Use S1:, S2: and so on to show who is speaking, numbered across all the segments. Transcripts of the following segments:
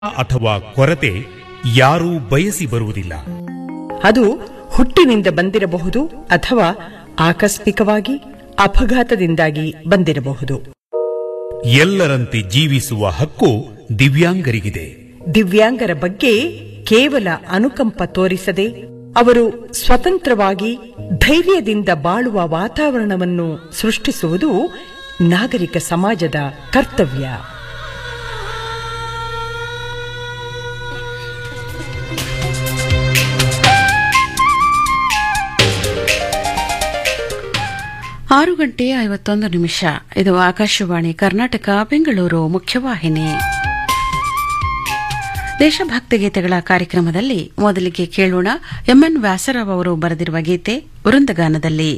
S1: ಅಥವಾ ಕೊರತೆ ಯಾರೂ ಬಯಸಿ ಬರುವುದಿಲ್ಲ
S2: ಅದು ಹುಟ್ಟಿನಿಂದ ಬಂದಿರಬಹುದು ಅಥವಾ ಆಕಸ್ಮಿಕವಾಗಿ ಅಪಘಾತದಿಂದಾಗಿ ಬಂದಿರಬಹುದು
S1: ಎಲ್ಲರಂತೆ ಜೀವಿಸುವ ಹಕ್ಕು ದಿವ್ಯಾಂಗರಿಗಿದೆ
S2: ದಿವ್ಯಾಂಗರ ಬಗ್ಗೆ ಕೇವಲ ಅನುಕಂಪ ತೋರಿಸದೆ ಅವರು ಸ್ವತಂತ್ರವಾಗಿ ಧೈರ್ಯದಿಂದ ಬಾಳುವ ವಾತಾವರಣವನ್ನು ಸೃಷ್ಟಿಸುವುದು ನಾಗರಿಕ ಸಮಾಜದ ಕರ್ತವ್ಯ
S3: ಆರು ಗಂಟೆ ಐವತ್ತೊಂದು ನಿಮಿಷ ಇದು ಆಕಾಶವಾಣಿ ಕರ್ನಾಟಕ ಬೆಂಗಳೂರು ಮುಖ್ಯವಾಹಿನಿ ದೇಶಭಕ್ತಿ ಗೀತೆಗಳ ಕಾರ್ಯಕ್ರಮದಲ್ಲಿ ಮೊದಲಿಗೆ ಕೇಳೋಣ ಎಂಎನ್ ವ್ಯಾಸರಾವ್ ಅವರು ಬರೆದಿರುವ ಗೀತೆ ವೃಂದಗಾನದಲ್ಲಿ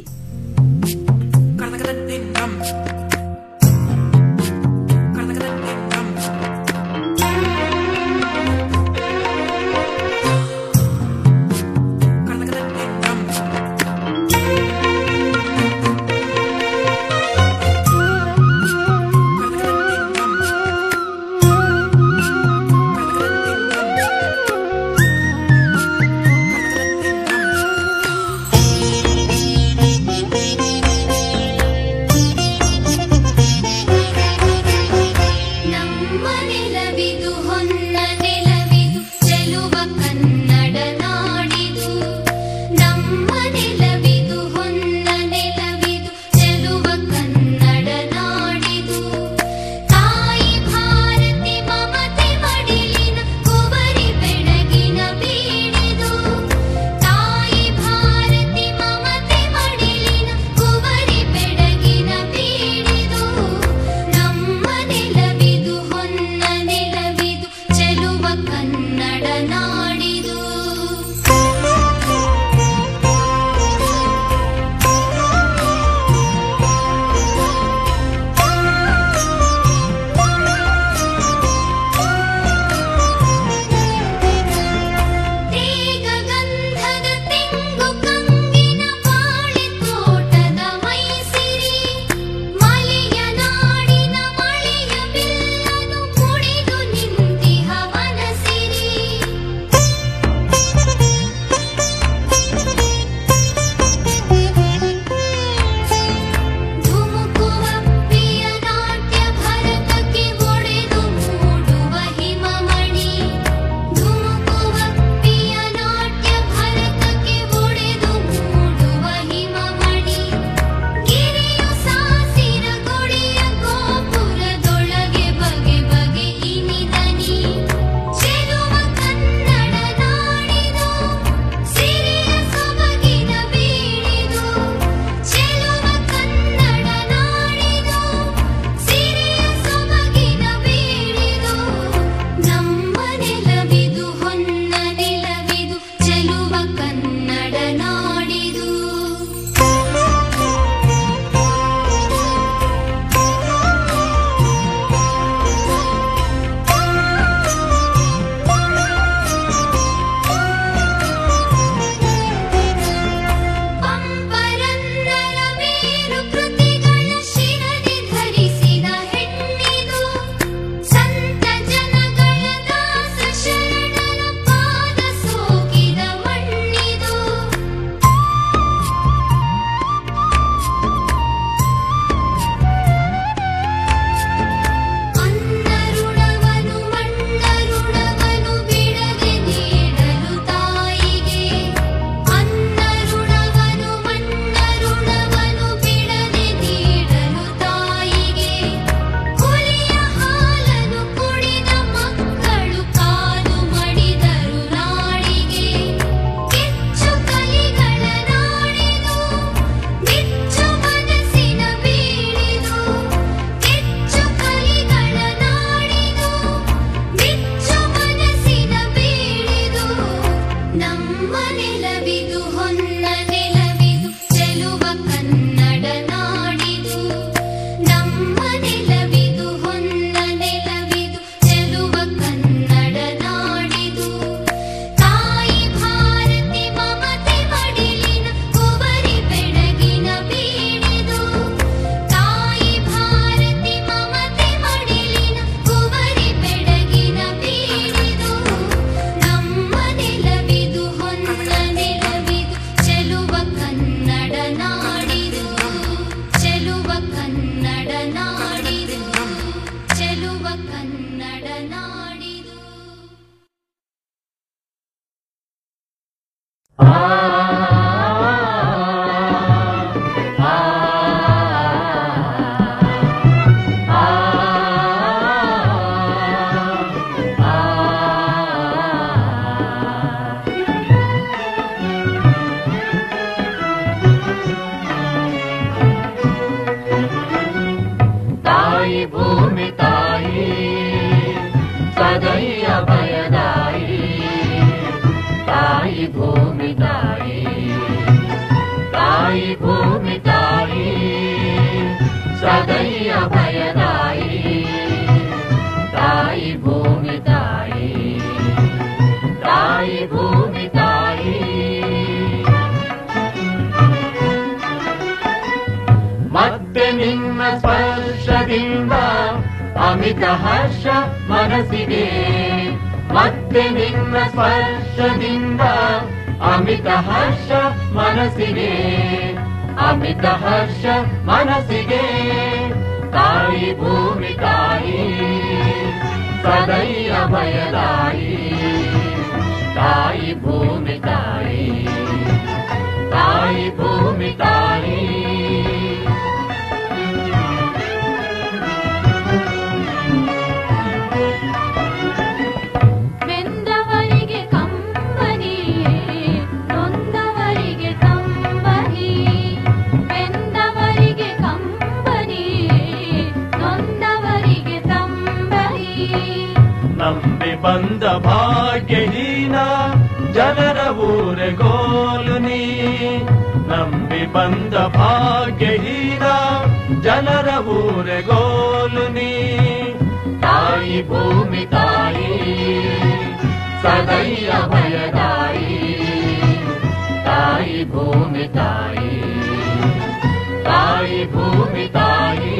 S4: ಭೂಮಿ ತಾಯಿ ತಾಯಿ ಭೂಮಿ ತಾಯಿ ಸದೈಯ ಭಯದಾಯಿ ತಾಯಿ ಭೂಮಿ ತಾಯಿ ತಾಯಿ ಭೂಮಿ ತಾಯಿ ಮತ್ತೆ ನಿನ್ನ ಸ್ಪರ್ಶದಿಂದ ಅಮಿತ ಹರ್ಷ ಮನಸ್ಸಿಗೆ ಮತ್ತೆ ನಿನ್ನ ಸ್ಪರ್ಶದಿಂದ ಅಮಿತ ಹರ್ಷ ಮನಸ್ಸಿಗೆ ಅಮಿತ ಹರ್ಷ ಮನಸ್ಸಿಗೆ ತಾಯಿ ಭೂಮಿ ತಾಯಿ ಸದೈಯ ಭಯದಾಯಿ ತಾಯಿ ಭೂಮಿ ತಾಯಿ ತಾಯಿ ಭೂಮಿ ತಾಯಿ
S5: ಬೆಂದವರಿಗೆ ಕಂಬನಿ ನೊಂದವರಿಗೆ ತಂಬನಿ ಬೆಂದವರಿಗೆ ಕಂಬನಿ ನೊಂದವರಿಗೆ ತಂಬನಿ
S4: ನಂಬಿ ಬಂದ ಭಾಗ್ಯಹೀನ ಜನರ ಊರೆಗೋಲು ನೀ ನಂಬಿ ಬಂದ ಭಾಗ್ಯಹೀನ ಜನರ ಊರೆಗೋಲು ನೀ ತಾಯಿ ಭೂಮಿ ತಾಯಿ ಸದೈಯ ಭಯದಾಯಿ ತಾಯಿ ಭೂಮಿ ತಾಯಿ ತಾಯಿ ಭೂಮಿ ತಾಯಿ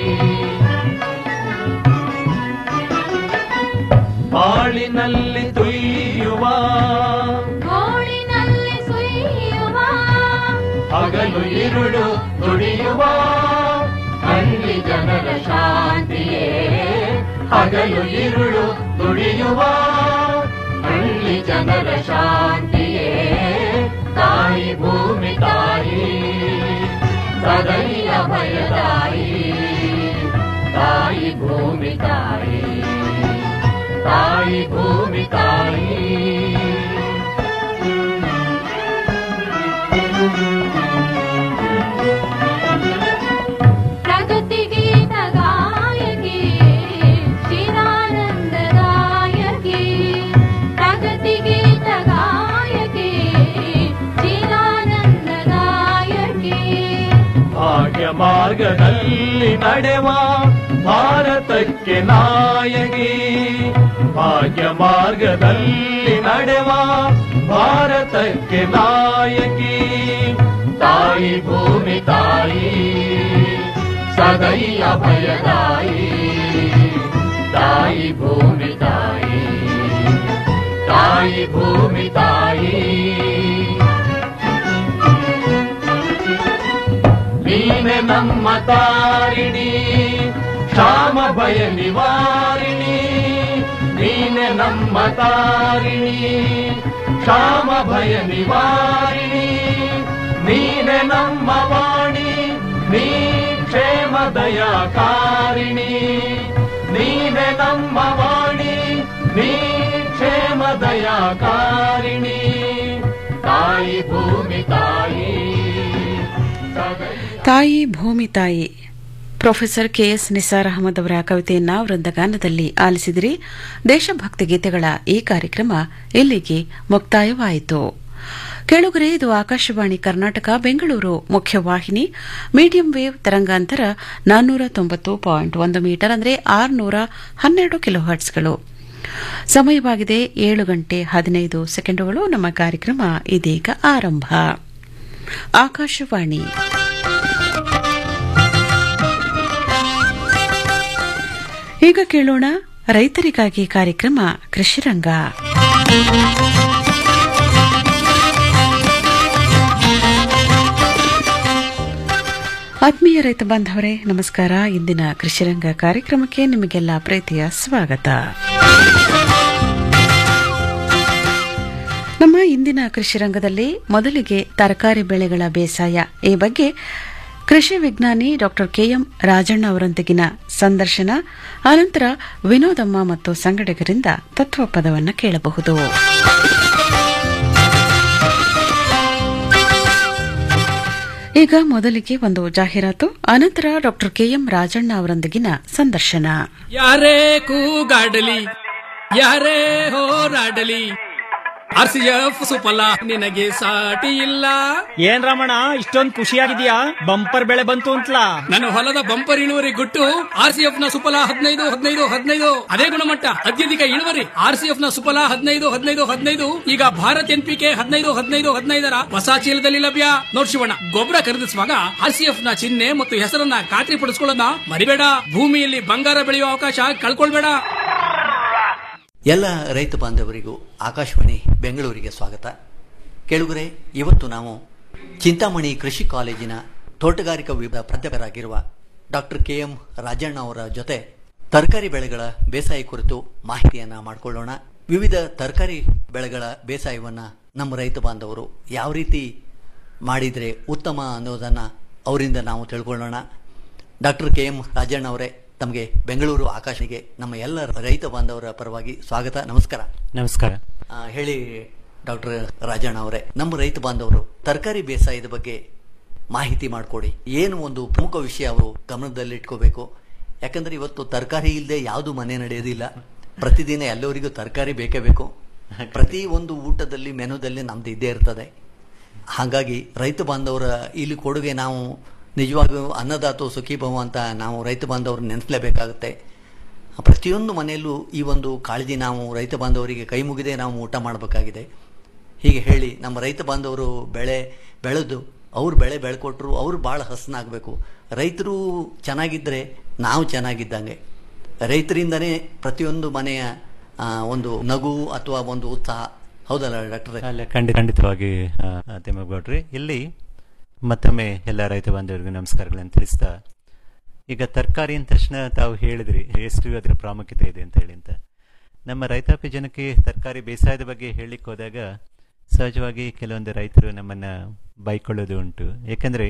S4: ಬಾಳಿನಲ್ಲಿ ತುಯ್ಯುವ
S5: ಗೋಳಿನಲ್ಲಿ ಸುಯ್ಯುವ
S4: ಹಗಲು ಇರುಳು ದುಡಿಯುವ ಹಳ್ಳಿ ಜನರ ಶಾಂತಿಯೇ ಹಗಲು ಇರುಳು ದುಡಿಯುವ ಹಳ್ಳಿ ಜನರ ಶಾಂತಿಯೇ ತಾಯಿ ಭೂಮಿ ತಾಯಿ ಸದೈಯ ಭಯದಾಯಿ ತಾಯಿ ಭೂಮಿ ತಾಯಿ ತಾಯಿ ಭೂಮಿ ತಾಯಿ
S5: ಪ್ರಗತಿ ಗೀತ ಗಾಯಕಿ ಚಿರಾನಂದದಾಯಕಿ ಪ್ರಗತಿ ಗೀತ ಗಾಯಕಿ ಚಿರಾನಂದದಾಯಕಿ
S4: ಭಾಗ್ಯ ಮಾರ್ಗದಲ್ಲಿ ನಡೆವ ಭಾರತಕ್ಕೆ ನಾಯಕಿ ಭಾಗ್ಯ ಮಾರ್ಗದಲ್ಲಿ ನಡೆವ ಭಾರತಕ್ಕೆ ನಾಯಕಿ ತಾಯಿ ಭೂಮಿ ತಾಯಿ ಸದೈಯ ಭಯದಾಯಿ ತಾಯಿ ಭೂಮಿ ತಾಯಿ ತಾಯಿ ಭೂಮಿ ತಾಯಿ ನೀನೆ ನಮ್ಮ ತಾರಿಣಿ ಕ್ಷಾಮ ಭಯ ನಿವಾರಿಣಿ ನೀನೆ ನಮ್ಮ ತಾರಿಣಿ ಕ್ಷಾಮ ಭಯ ನಿವಾರಿಣಿ ನೀನೆ ನಮ್ಮ ವಾಣಿ ನೀ ಕ್ಷೇಮ ದಯಾಕಾರಿಣಿ ನೀನೆ ನಮ್ಮ ವಾಣಿ ನೀ ಕ್ಷೇಮ ದಯಾಕಾರಿಣಿ ತಾಯಿ ಭೂಮಿ ತಾಯಿ ಸದೈ
S3: ತಾಯಿ ಭೂಮಿ ತಾಯಿ ಪ್ರೊಫೆಸರ್ ಕೆಎಸ್ ನಿಸಾರ್ ಅಹಮದ್ ಅವರ ಕವಿತೆಯನ್ನ ವೃಂದಗಾನದಲ್ಲಿ ಆಲಿಸಿದಿರಿ ದೇಶಭಕ್ತಿ ಗೀತೆಗಳ ಈ ಕಾರ್ಯಕ್ರಮ ಇಲ್ಲಿಗೆ ಮುಕ್ತಾಯವಾಯಿತು ಕೆಳಗರೆ ಇದು ಆಕಾಶವಾಣಿ ಕರ್ನಾಟಕ ಬೆಂಗಳೂರು ಮುಖ್ಯವಾಹಿನಿ ಮೀಡಿಯಂ ವೇವ್ ತರಂಗಾಂತರ ನಾನ್ನೂರ ತೊಂಬತ್ತು ಪಾಯಿಂಟ್ ಒಂದು ಮೀಟರ್ ಅಂದರೆ ಆರುನೂರ ಹನ್ನೆರಡು ಕಿಲೋ ಹರ್ಟ್ಸ್ಗಳು ಸಮಯವಾಗಿದೆ ಏಳು ಗಂಟೆ ಹದಿನೈದು ಸೆಕೆಂಡುಗಳು ನಮ್ಮ ಕಾರ್ಯಕ್ರಮ ಇದೀಗ ಆರಂಭ ಆಕಾಶವಾಣಿ ಈಗ ಕೇಳೋಣ ರೈತರಿಗಾಗಿ ಕಾರ್ಯಕ್ರಮ ಕೃಷಿರಂಗ ಆತ್ಮೀಯ ರೈತ ಬಾಂಧವರೇ ನಮಸ್ಕಾರ ಇಂದಿನ ಕೃಷಿರಂಗ ಕಾರ್ಯಕ್ರಮಕ್ಕೆ ನಿಮಗೆಲ್ಲ ಪ್ರೀತಿಯ ಸ್ವಾಗತ ನಮ್ಮ ಇಂದಿನ ಕೃಷಿ ರಂಗದಲ್ಲಿ ಮೊದಲಿಗೆ ತರಕಾರಿ ಬೆಳೆಗಳ ಬೇಸಾಯ ಈ ಬಗ್ಗೆ ಕೃಷಿ ವಿಜ್ಞಾನಿ ಡಾಕ್ಟರ್ ಕೆಎಂ ರಾಜಣ್ಣ ಅವರೊಂದಿಗಿನ ಸಂದರ್ಶನ ಅನಂತರ ವಿನೋದಮ್ಮ ಮತ್ತು ಸಂಗಡಿಗರಿಂದ ತತ್ವಪದವನ್ನು ಕೇಳಬಹುದು ಈಗ ಮೊದಲಿಗೆ ಒಂದು ಜಾಹೀರಾತು ಅನಂತರ ಡಾಕ್ಟರ್ ಕೆಎಂ ರಾಜಣ್ಣ ಅವರೊಂದಿಗಿನ ಸಂದರ್ಶನ
S6: ಯಾರೇ ಕೂಗಾಡಲಿ ಯಾರೇ ಹೋರಾಡಲಿ ಆರ್ ಸಿ ಎಫ್ ಸುಫಲ ನಿನಗೆ ಸಾಟಿ ಇಲ್ಲ
S7: ಏನ್ ರಮಣ ಇಷ್ಟೊಂದ್ ಖುಷಿಯಾಗಿದ್ಯಾ ಬಂಪರ್ ಬೆಳೆ ಬಂತು ಅಂತಲಾ
S6: ನನ್ನ ಹೊಲದ ಬಂಪರ್ ಇಳುವರಿ ಗುಟ್ಟು ಆರ್ ಸಿ ಎಫ್ ನ ಸುಫಲ ಹದಿನೈದು ಹದಿನೈದು ಹದಿನೈದು ಅದೇ ಗುಣಮಟ್ಟ ಅತ್ಯಧಿಕ ಇಳುವರಿ ಆರ್ ಸಿ ಎಫ್ ನ ಸುಫಲ ಹದಿನೈದು ಹದಿನೈದು ಹದಿನೈದು ಈಗ ಭಾರತ್ ಎನ್ ಪಿ ಕೆ ಹದಿನೈದು ಹದಿನೈದು ಹದಿನೈದರ ಹೊಸ ಚೀಲದಲ್ಲಿ ಲಭ್ಯ ನೋಡ್ ಶಿವಣ್ಣ ಗೊಬ್ಬರ ಖರೀದಿಸುವಾಗ ಆರ್ ಸಿ ಎಫ್ ನ ಚಿಹ್ನೆ ಮತ್ತು ಹೆಸರನ್ನ ಖಾತ್ರಿ ಪಡಿಸ್ಕೊಳ್ಳೋದನ್ನ ಮರಿಬೇಡ ಭೂಮಿಯಲ್ಲಿ ಬಂಗಾರ ಬೆಳೆಯುವ ಅವಕಾಶ ಕಳ್ಕೊಳ್ಬೇಡ
S8: ಎಲ್ಲ ರೈತ ಬಾಂಧವರಿಗೂ ಆಕಾಶವಾಣಿ ಬೆಂಗಳೂರಿಗೆ ಸ್ವಾಗತ ಕೇಳುಗರೆ ಇವತ್ತು ನಾವು ಚಿಂತಾಮಣಿ ಕೃಷಿ ಕಾಲೇಜಿನ ತೋಟಗಾರಿಕಾ ವಿಭಾಗ ಪ್ರಾಧ್ಯಾಪಕರಾಗಿರುವ ಡಾಕ್ಟರ್ ಕೆ ಎಂ ರಾಜಣ್ಣ ಅವರ ಜೊತೆ ತರಕಾರಿ ಬೆಳೆಗಳ ಬೇಸಾಯ ಕುರಿತು ಮಾಹಿತಿಯನ್ನ ಮಾಡಿಕೊಳ್ಳೋಣ ವಿವಿಧ ತರಕಾರಿ ಬೆಳೆಗಳ ಬೇಸಾಯವನ್ನ ನಮ್ಮ ರೈತ ಬಾಂಧವರು ಯಾವ ರೀತಿ ಮಾಡಿದರೆ ಉತ್ತಮ ಅನ್ನೋದನ್ನ ಅವರಿಂದ ನಾವು ತಿಳ್ಕೊಳ್ಳೋಣ ಡಾಕ್ಟರ್ ಕೆ ಎಂ ರಾಜಣ್ಣ ಅವರೇ ತಮಗೆ ಬೆಂಗಳೂರು ಆಕಾಶಿಗೆ ನಮ್ಮ ಎಲ್ಲ ರೈತ ಬಾಂಧವರ ಪರವಾಗಿ ಸ್ವಾಗತ ನಮಸ್ಕಾರ
S9: ನಮಸ್ಕಾರ
S8: ಆ, ಹೇಳಿ ಡಾಕ್ಟರ್ ರಾಜಣ್ಣ ಅವರೇ ನಮ್ಮ ರೈತ ಬಾಂಧವರು ತರಕಾರಿ ಬೇಸಾಯದ ಬಗ್ಗೆ ಮಾಹಿತಿ ಮಾಡಿಕೊಡಿ ಏನು ಒಂದು ಪ್ರಮುಖ ವಿಷಯ ಅವರು ಗಮನದಲ್ಲಿ ಇಟ್ಕೋಬೇಕು ಯಾಕಂದ್ರೆ ಇವತ್ತು ತರಕಾರಿ ಇಲ್ಲದೆ ಯಾವುದು ಮನೆ ನಡೆಯೋದಿಲ್ಲ ಪ್ರತಿದಿನ ಎಲ್ಲರಿಗೂ ತರಕಾರಿ ಬೇಕೇ ಬೇಕು ಪ್ರತಿ ಒಂದು ಊಟದಲ್ಲಿ ಮೆನುದಲ್ಲಿ ನಮ್ದು ಇದ್ದೇ ಇರ್ತದೆ ಹಾಗಾಗಿ ರೈತ ಬಾಂಧವರ ಇಲ್ಲಿ ಕೊಡುಗೆ ನಾವು ನಿಜವಾಗಿಯೂ ಅನ್ನದಾತು ಸುಖೀಭವ ಅಂತ ನಾವು ರೈತ ಬಾಂಧವರು ನೆನೆಸಲೇಬೇಕಾಗುತ್ತೆ ಪ್ರತಿಯೊಂದು ಮನೆಯಲ್ಲೂ ಈ ಒಂದು ಕಾಳಜಿ ನಾವು ರೈತ ಬಾಂಧವರಿಗೆ ಕೈ ಮುಗಿದೆ ನಾವು ಊಟ ಮಾಡಬೇಕಾಗಿದೆ ಹೀಗೆ ಹೇಳಿ ನಮ್ಮ ರೈತ ಬಾಂಧವರು ಬೆಳೆ ಬೆಳೆದು ಅವ್ರು ಬೆಳೆ ಬೆಳ್ಕೊಟ್ರು ಅವ್ರು ಭಾಳ ಹಸನಾಗಬೇಕು ರೈತರು ಚೆನ್ನಾಗಿದ್ದರೆ ನಾವು ಚೆನ್ನಾಗಿದ್ದಂಗೆ ರೈತರಿಂದನೇ ಪ್ರತಿಯೊಂದು ಮನೆಯ ಆ, ಒಂದು ನಗು ಅಥವಾ ಒಂದು ಉತ್ಸಾಹ ಹೌದಲ್ಲ ಡಾಕ್ಟರ್
S9: ಅಲ್ಲ ಖಂಡಿತ ಖಂಡಿತವಾಗಿ ಆ, ಆ, ತಿಮ್ಮಗೌಡ್ರಿ ಇಲ್ಲಿ ಮತ್ತೊಮ್ಮೆ ಎಲ್ಲ ರೈತ ಬಾಂಧವರಿಗೂ ನಮಸ್ಕಾರಗಳನ್ನು ತಿಳಿಸ್ತಾ ಈಗ ತರಕಾರಿ ಅಂದ ತಕ್ಷಣ ತಾವು ಹೇಳಿದ್ರಿ ಎಷ್ಟು ಅದರ ಪ್ರಾಮುಖ್ಯತೆ ಇದೆ ಅಂತ ಹೇಳಿ ಅಂತ ನಮ್ಮ ರೈತಾಪಿ ಜನಕ್ಕೆ ತರಕಾರಿ ಬೇಸಾಯದ ಬಗ್ಗೆ ಹೇಳಲಿಕ್ಕೆ ಹೋದಾಗ ಸಹಜವಾಗಿ ಕೆಲವೊಂದು ರೈತರು ನಮ್ಮನ್ನ ಬೈಕೊಳ್ಳೋದು ಉಂಟು ಏಕೆಂದ್ರೆ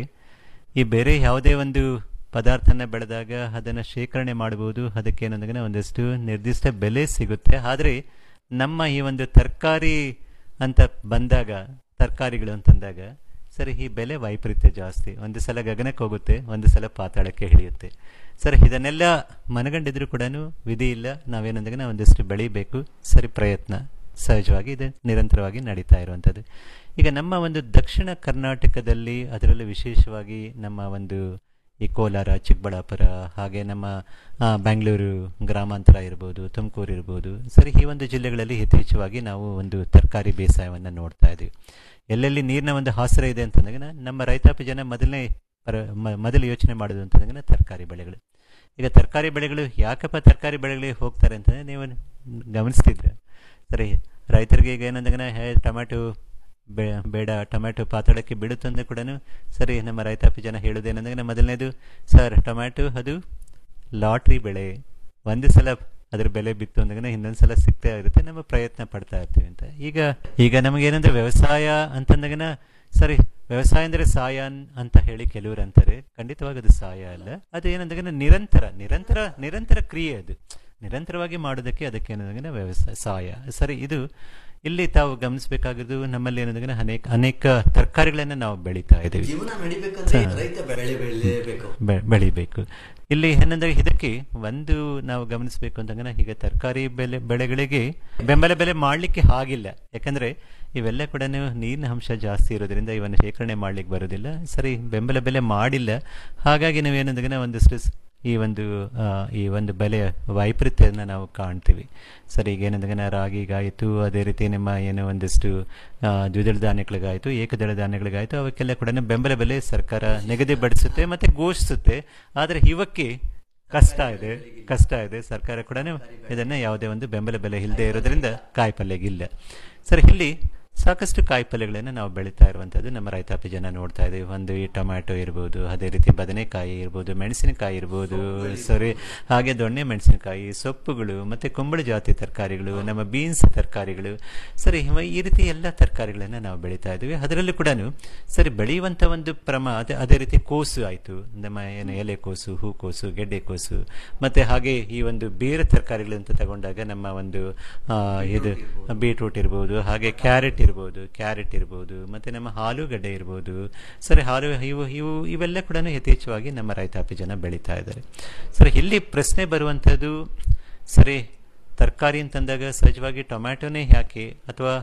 S9: ಈ ಬೇರೆ ಯಾವುದೇ ಒಂದು ಪದಾರ್ಥನ ಬೆಳೆದಾಗ ಅದನ್ನು ಶೇಖರಣೆ ಮಾಡಬಹುದು ಅದಕ್ಕೆ ಏನಂದ್ರೆ ಒಂದಷ್ಟು ನಿರ್ದಿಷ್ಟ ಬೆಲೆ ಸಿಗುತ್ತೆ ಆದರೆ ನಮ್ಮ ಈ ಒಂದು ತರಕಾರಿ ಅಂತ ಬಂದಾಗ ತರಕಾರಿಗಳು ಅಂತಂದಾಗ ಸರಿ ಈ ಬೆಲೆ ವೈಪರೀತ್ಯ ಜಾಸ್ತಿ ಒಂದು ಸಲ ಗಗನಕ್ಕೆ ಹೋಗುತ್ತೆ ಒಂದು ಸಲ ಪಾತಾಳಕ್ಕೆ ಇಳಿಯುತ್ತೆ ಸರ್ ಇದನ್ನೆಲ್ಲ ಮನಗಂಡಿದ್ರು ಕೂಡ ವಿಧಿ ಇಲ್ಲ ನಾವೇನಂದಾಗ ನಾವು ಒಂದಷ್ಟು ಬೆಳಿಬೇಕು ಸರಿ ಪ್ರಯತ್ನ ಸಹಜವಾಗಿ ಇದು ನಿರಂತರವಾಗಿ ನಡೀತಾ ಇರುವಂಥದ್ದು ಈಗ ನಮ್ಮ ಒಂದು ದಕ್ಷಿಣ ಕರ್ನಾಟಕದಲ್ಲಿ ಅದರಲ್ಲೂ ವಿಶೇಷವಾಗಿ ನಮ್ಮ ಒಂದು ಈ ಕೋಲಾರ ಚಿಕ್ಕಬಳ್ಳಾಪುರ ಹಾಗೆ ನಮ್ಮ ಆ, ಬೆಂಗಳೂರು ಗ್ರಾಮಾಂತರ ಇರ್ಬೋದು ತುಮಕೂರು ಇರ್ಬೋದು ಸರಿ ಈ ಒಂದು ಜಿಲ್ಲೆಗಳಲ್ಲಿ ಯಥೇಚ್ಛವಾಗಿ ನಾವು ಒಂದು ತರಕಾರಿ ಬೇಸಾಯವನ್ನು ನೋಡ್ತಾ ಇದ್ದೀವಿ ಎಲ್ಲೆಲ್ಲಿ ನೀರಿನ ಒಂದು ಆಸರೆ ಇದೆ ಅಂತಂದಾಗ ನಮ್ಮ ರೈತಾಪಿ ಜನ ಮೊದಲನೇ ಪರ ಮ- ಮೊದಲು ಯೋಚನೆ ಮಾಡೋದು ಅಂತಂದಾಗ ತರಕಾರಿ ಬೆಳೆಗಳು ಈಗ ತರಕಾರಿ ಬೆಳೆಗಳು ಯಾಕಪ್ಪ ತರಕಾರಿ ಬೆಳೆಗಳಿಗೆ ಹೋಗ್ತಾರೆ ಅಂತಂದ್ರೆ ನೀವು ಗಮನಿಸ್ತಿದ್ರೆ ಸರಿ ರೈತರಿಗೆ ಈಗ ಏನಂದಾಗ ಹೇ ಟೊಮ್ಯಾಟೊ ಬೇ ಬೇಡ ಟೊಮ್ಯಾಟೊ ಪಾತಾಳಕ್ಕೆ ಬಿಡುತ್ತಂದ್ರೆ ಕೂಡ ಸರಿ ನಮ್ಮ ರೈತಾಪಿ ಜನ ಹೇಳೋದೇನಂದ್ರೆ ಮೊದಲನೇದು ಸರ್ ಟೊಮ್ಯಾಟೊ ಅದು ಲಾಟ್ರಿ ಬೆಳೆ ಒಂದು ಸಲ ಅದ್ರ ಬೆಲೆ ಬಿತ್ತು ಅಂದಾಗ ಇನ್ನೊಂದು ಸಲ ಸಿಗ್ತಾ ಇರುತ್ತೆ ನಮ್ಮ ಪ್ರಯತ್ನ ಪಡ್ತಾ ಇರ್ತೀವಿ ಅಂತ ಈಗ ಈಗ ನಮಗೆ ಏನಂದ್ರೆ ವ್ಯವಸಾಯ ಅಂತಂದಾಗನ ಸರಿ ವ್ಯವಸಾಯ ಅಂದ್ರೆ ಸಾಯ ಅನ್- ಅಂತ ಹೇಳಿ ಕೆಲವರು ಅಂತಾರೆ ಖಂಡಿತವಾಗಿ ಅದು ಸಾಯ ಅಲ್ಲ ಅದು ಏನಂದಾಗ ನಿರಂತರ ನಿರಂತರ ನಿರಂತರ ಕ್ರಿಯೆ ಅದು ನಿರಂತರವಾಗಿ ಮಾಡೋದಕ್ಕೆ ಅದಕ್ಕೆ ಏನಂದಾಗ ವ್ಯವಸಾಯ ಸಾಯ ಸರಿ ಇದು ಇಲ್ಲಿ ತಾವು ಗಮನಿಸಬೇಕಾಗಿರೋದು ನಮ್ಮಲ್ಲಿ ಏನಂದಾಗ ಅನೇಕ ಅನೇಕ ತರಕಾರಿಗಳನ್ನ ನಾವು ಬೆಳೀತಾ ಇದ್ದೀವಿ
S8: ಜೀವನ ನಡಿಬೇಕಂದ್ರೆ ರೈತ ಬೆಳೆ ಬೆಳೆಯಲೇಬೇಕು
S9: ಬೆ- ಬೆಳಿಬೇಕು ಇಲ್ಲಿ ಏನಂದ್ರೆ ಇದಕ್ಕೆ ಒಂದು ನಾವು ಗಮನಿಸಬೇಕು ಅಂತಂದ್ರೆ ಈಗ ತರಕಾರಿ ಬೆಲೆ ಬೆಳೆಗಳಿಗೆ ಬೆಂಬಲ ಬೆಲೆ ಮಾಡ್ಲಿಕ್ಕೆ ಆಗಿಲ್ಲ ಯಾಕಂದ್ರೆ ಇವೆಲ್ಲ ಕೂಡ ನೀರಿನ ಅಂಶ ಜಾಸ್ತಿ ಇರೋದ್ರಿಂದ ಇವನ್ನ ಶೇಖರಣೆ ಮಾಡ್ಲಿಕ್ಕೆ ಬರೋದಿಲ್ಲ ಸರಿ ಬೆಂಬಲ ಬೆಲೆ ಮಾಡಿಲ್ಲ ಹಾಗಾಗಿ ನಾವೇನಂದ್ರೆ ಒಂದಷ್ಟು ಸ್- ಈ ಒಂದು ಆ, ಈ ಒಂದು ಬೆಲೆಯ ವೈಪರೀತ್ಯನ ನಾವು ಕಾಣ್ತೀವಿ ಸರಿ ಈಗ ಏನಂದ್ರೆ ರಾಗಿಗಾಯಿತು ಅದೇ ರೀತಿ ನಿಮ್ಮ ಏನು ಒಂದಿಷ್ಟು ಆ, ದ್ವಿದಳ ಧಾನ್ಯಗಳಿಗಾಯಿತು ಏಕದಳ ಧಾನ್ಯಗಳಿಗಾಯಿತು ಅವಕ್ಕೆಲ್ಲ ಕೂಡ ಬೆಂಬಲ ಬೆಲೆ ಸರ್ಕಾರ ನಿಗದಿಪಡಿಸುತ್ತೆ ಮತ್ತೆ ಘೋಷಿಸುತ್ತೆ ಆದರೆ ಇವಕ್ಕೆ ಕಷ್ಟ ಇದೆ ಕಷ್ಟ ಇದೆ ಸರ್ಕಾರ ಕೂಡ ಇದನ್ನ ಯಾವುದೇ ಒಂದು ಬೆಂಬಲ ಬೆಲೆ ಇಲ್ಲದೆ ಇರೋದ್ರಿಂದ ಕಾಯಿಪಲ್ಯಗಿಲ್ಲ ಸರಿ ಇಲ್ಲಿ ಸಾಕಷ್ಟು ಕಾಯಿಪಲ್ಯಗಳನ್ನು ನಾವು ಬೆಳೀತಾ ಇರುವಂತದ್ದು ನಮ್ಮ ರೈತಾಪಿ ಜನ ನೋಡ್ತಾ ಇದ್ದೀವಿ ಒಂದು ಈ ಟೊಮ್ಯಾಟೊ ಇರ್ಬೋದು ಅದೇ ರೀತಿ ಬದನೆಕಾಯಿ ಇರ್ಬೋದು ಮೆಣಸಿನಕಾಯಿ ಇರ್ಬೋದು ಸರಿ ಹಾಗೆ ದೊಣ್ಣೆ ಮೆಣಸಿನಕಾಯಿ ಸೊಪ್ಪುಗಳು ಮತ್ತೆ ಕುಂಬಳ ಜಾತಿ ತರಕಾರಿಗಳು ನಮ್ಮ ಬೀನ್ಸ್ ತರಕಾರಿಗಳು ಸರಿ ಇವ- ಈ ರೀತಿ ಎಲ್ಲ ತರಕಾರಿಗಳನ್ನ ನಾವು ಬೆಳೀತಾ ಇದ್ದೀವಿ ಅದರಲ್ಲೂ ಕೂಡ ಸರಿ ಬೆಳೆಯುವಂತ ಒಂದು ಪ್ರಮ ಅದೇ ಅದೇ ರೀತಿ ಕೋಸು ಆಯ್ತು ನಮ್ಮ ಏನು ಎಲೆಕೋಸು ಹೂಕೋಸು ಗೆಡ್ಡೆಕೋಸು ಮತ್ತೆ ಹಾಗೆ ಈ ಒಂದು ಬೇರೆ ತರಕಾರಿಗಳು ಅಂತ ತಗೊಂಡಾಗ ನಮ್ಮ ಒಂದು ಆ, ಇದು ಬೀಟ್ರೂಟ್ ಇರ್ಬೋದು ಹಾಗೆ ಕ್ಯಾರೆಟ್ ಇರ್ಬೋದು ಕ್ಯಾರೆಟ್ ಇರ್ಬೋದು ಮತ್ತೆ ನಮ್ಮ ಆಲೂಗಡ್ಡೆ ಇರ್ಬೋದು ಸರಿ ಹಾಲು ಇವು ಇವು ಇವೆಲ್ಲ ಕೂಡ ಯಥೇಚ್ಛವಾಗಿ ನಮ್ಮ ರೈತಾಪಿ ಜನ ಬೆಳೀತಾ ಇದ್ದಾರೆ ಸರಿ ಇಲ್ಲಿ ಪ್ರಶ್ನೆ ಬರುವಂಥದ್ದು ಸರಿ ತರಕಾರಿ ಅಂತಂದಾಗ ಸಹಜವಾಗಿ ಟೊಮ್ಯಾಟೊನೇ ಯಾಕೆ ಅಥವಾ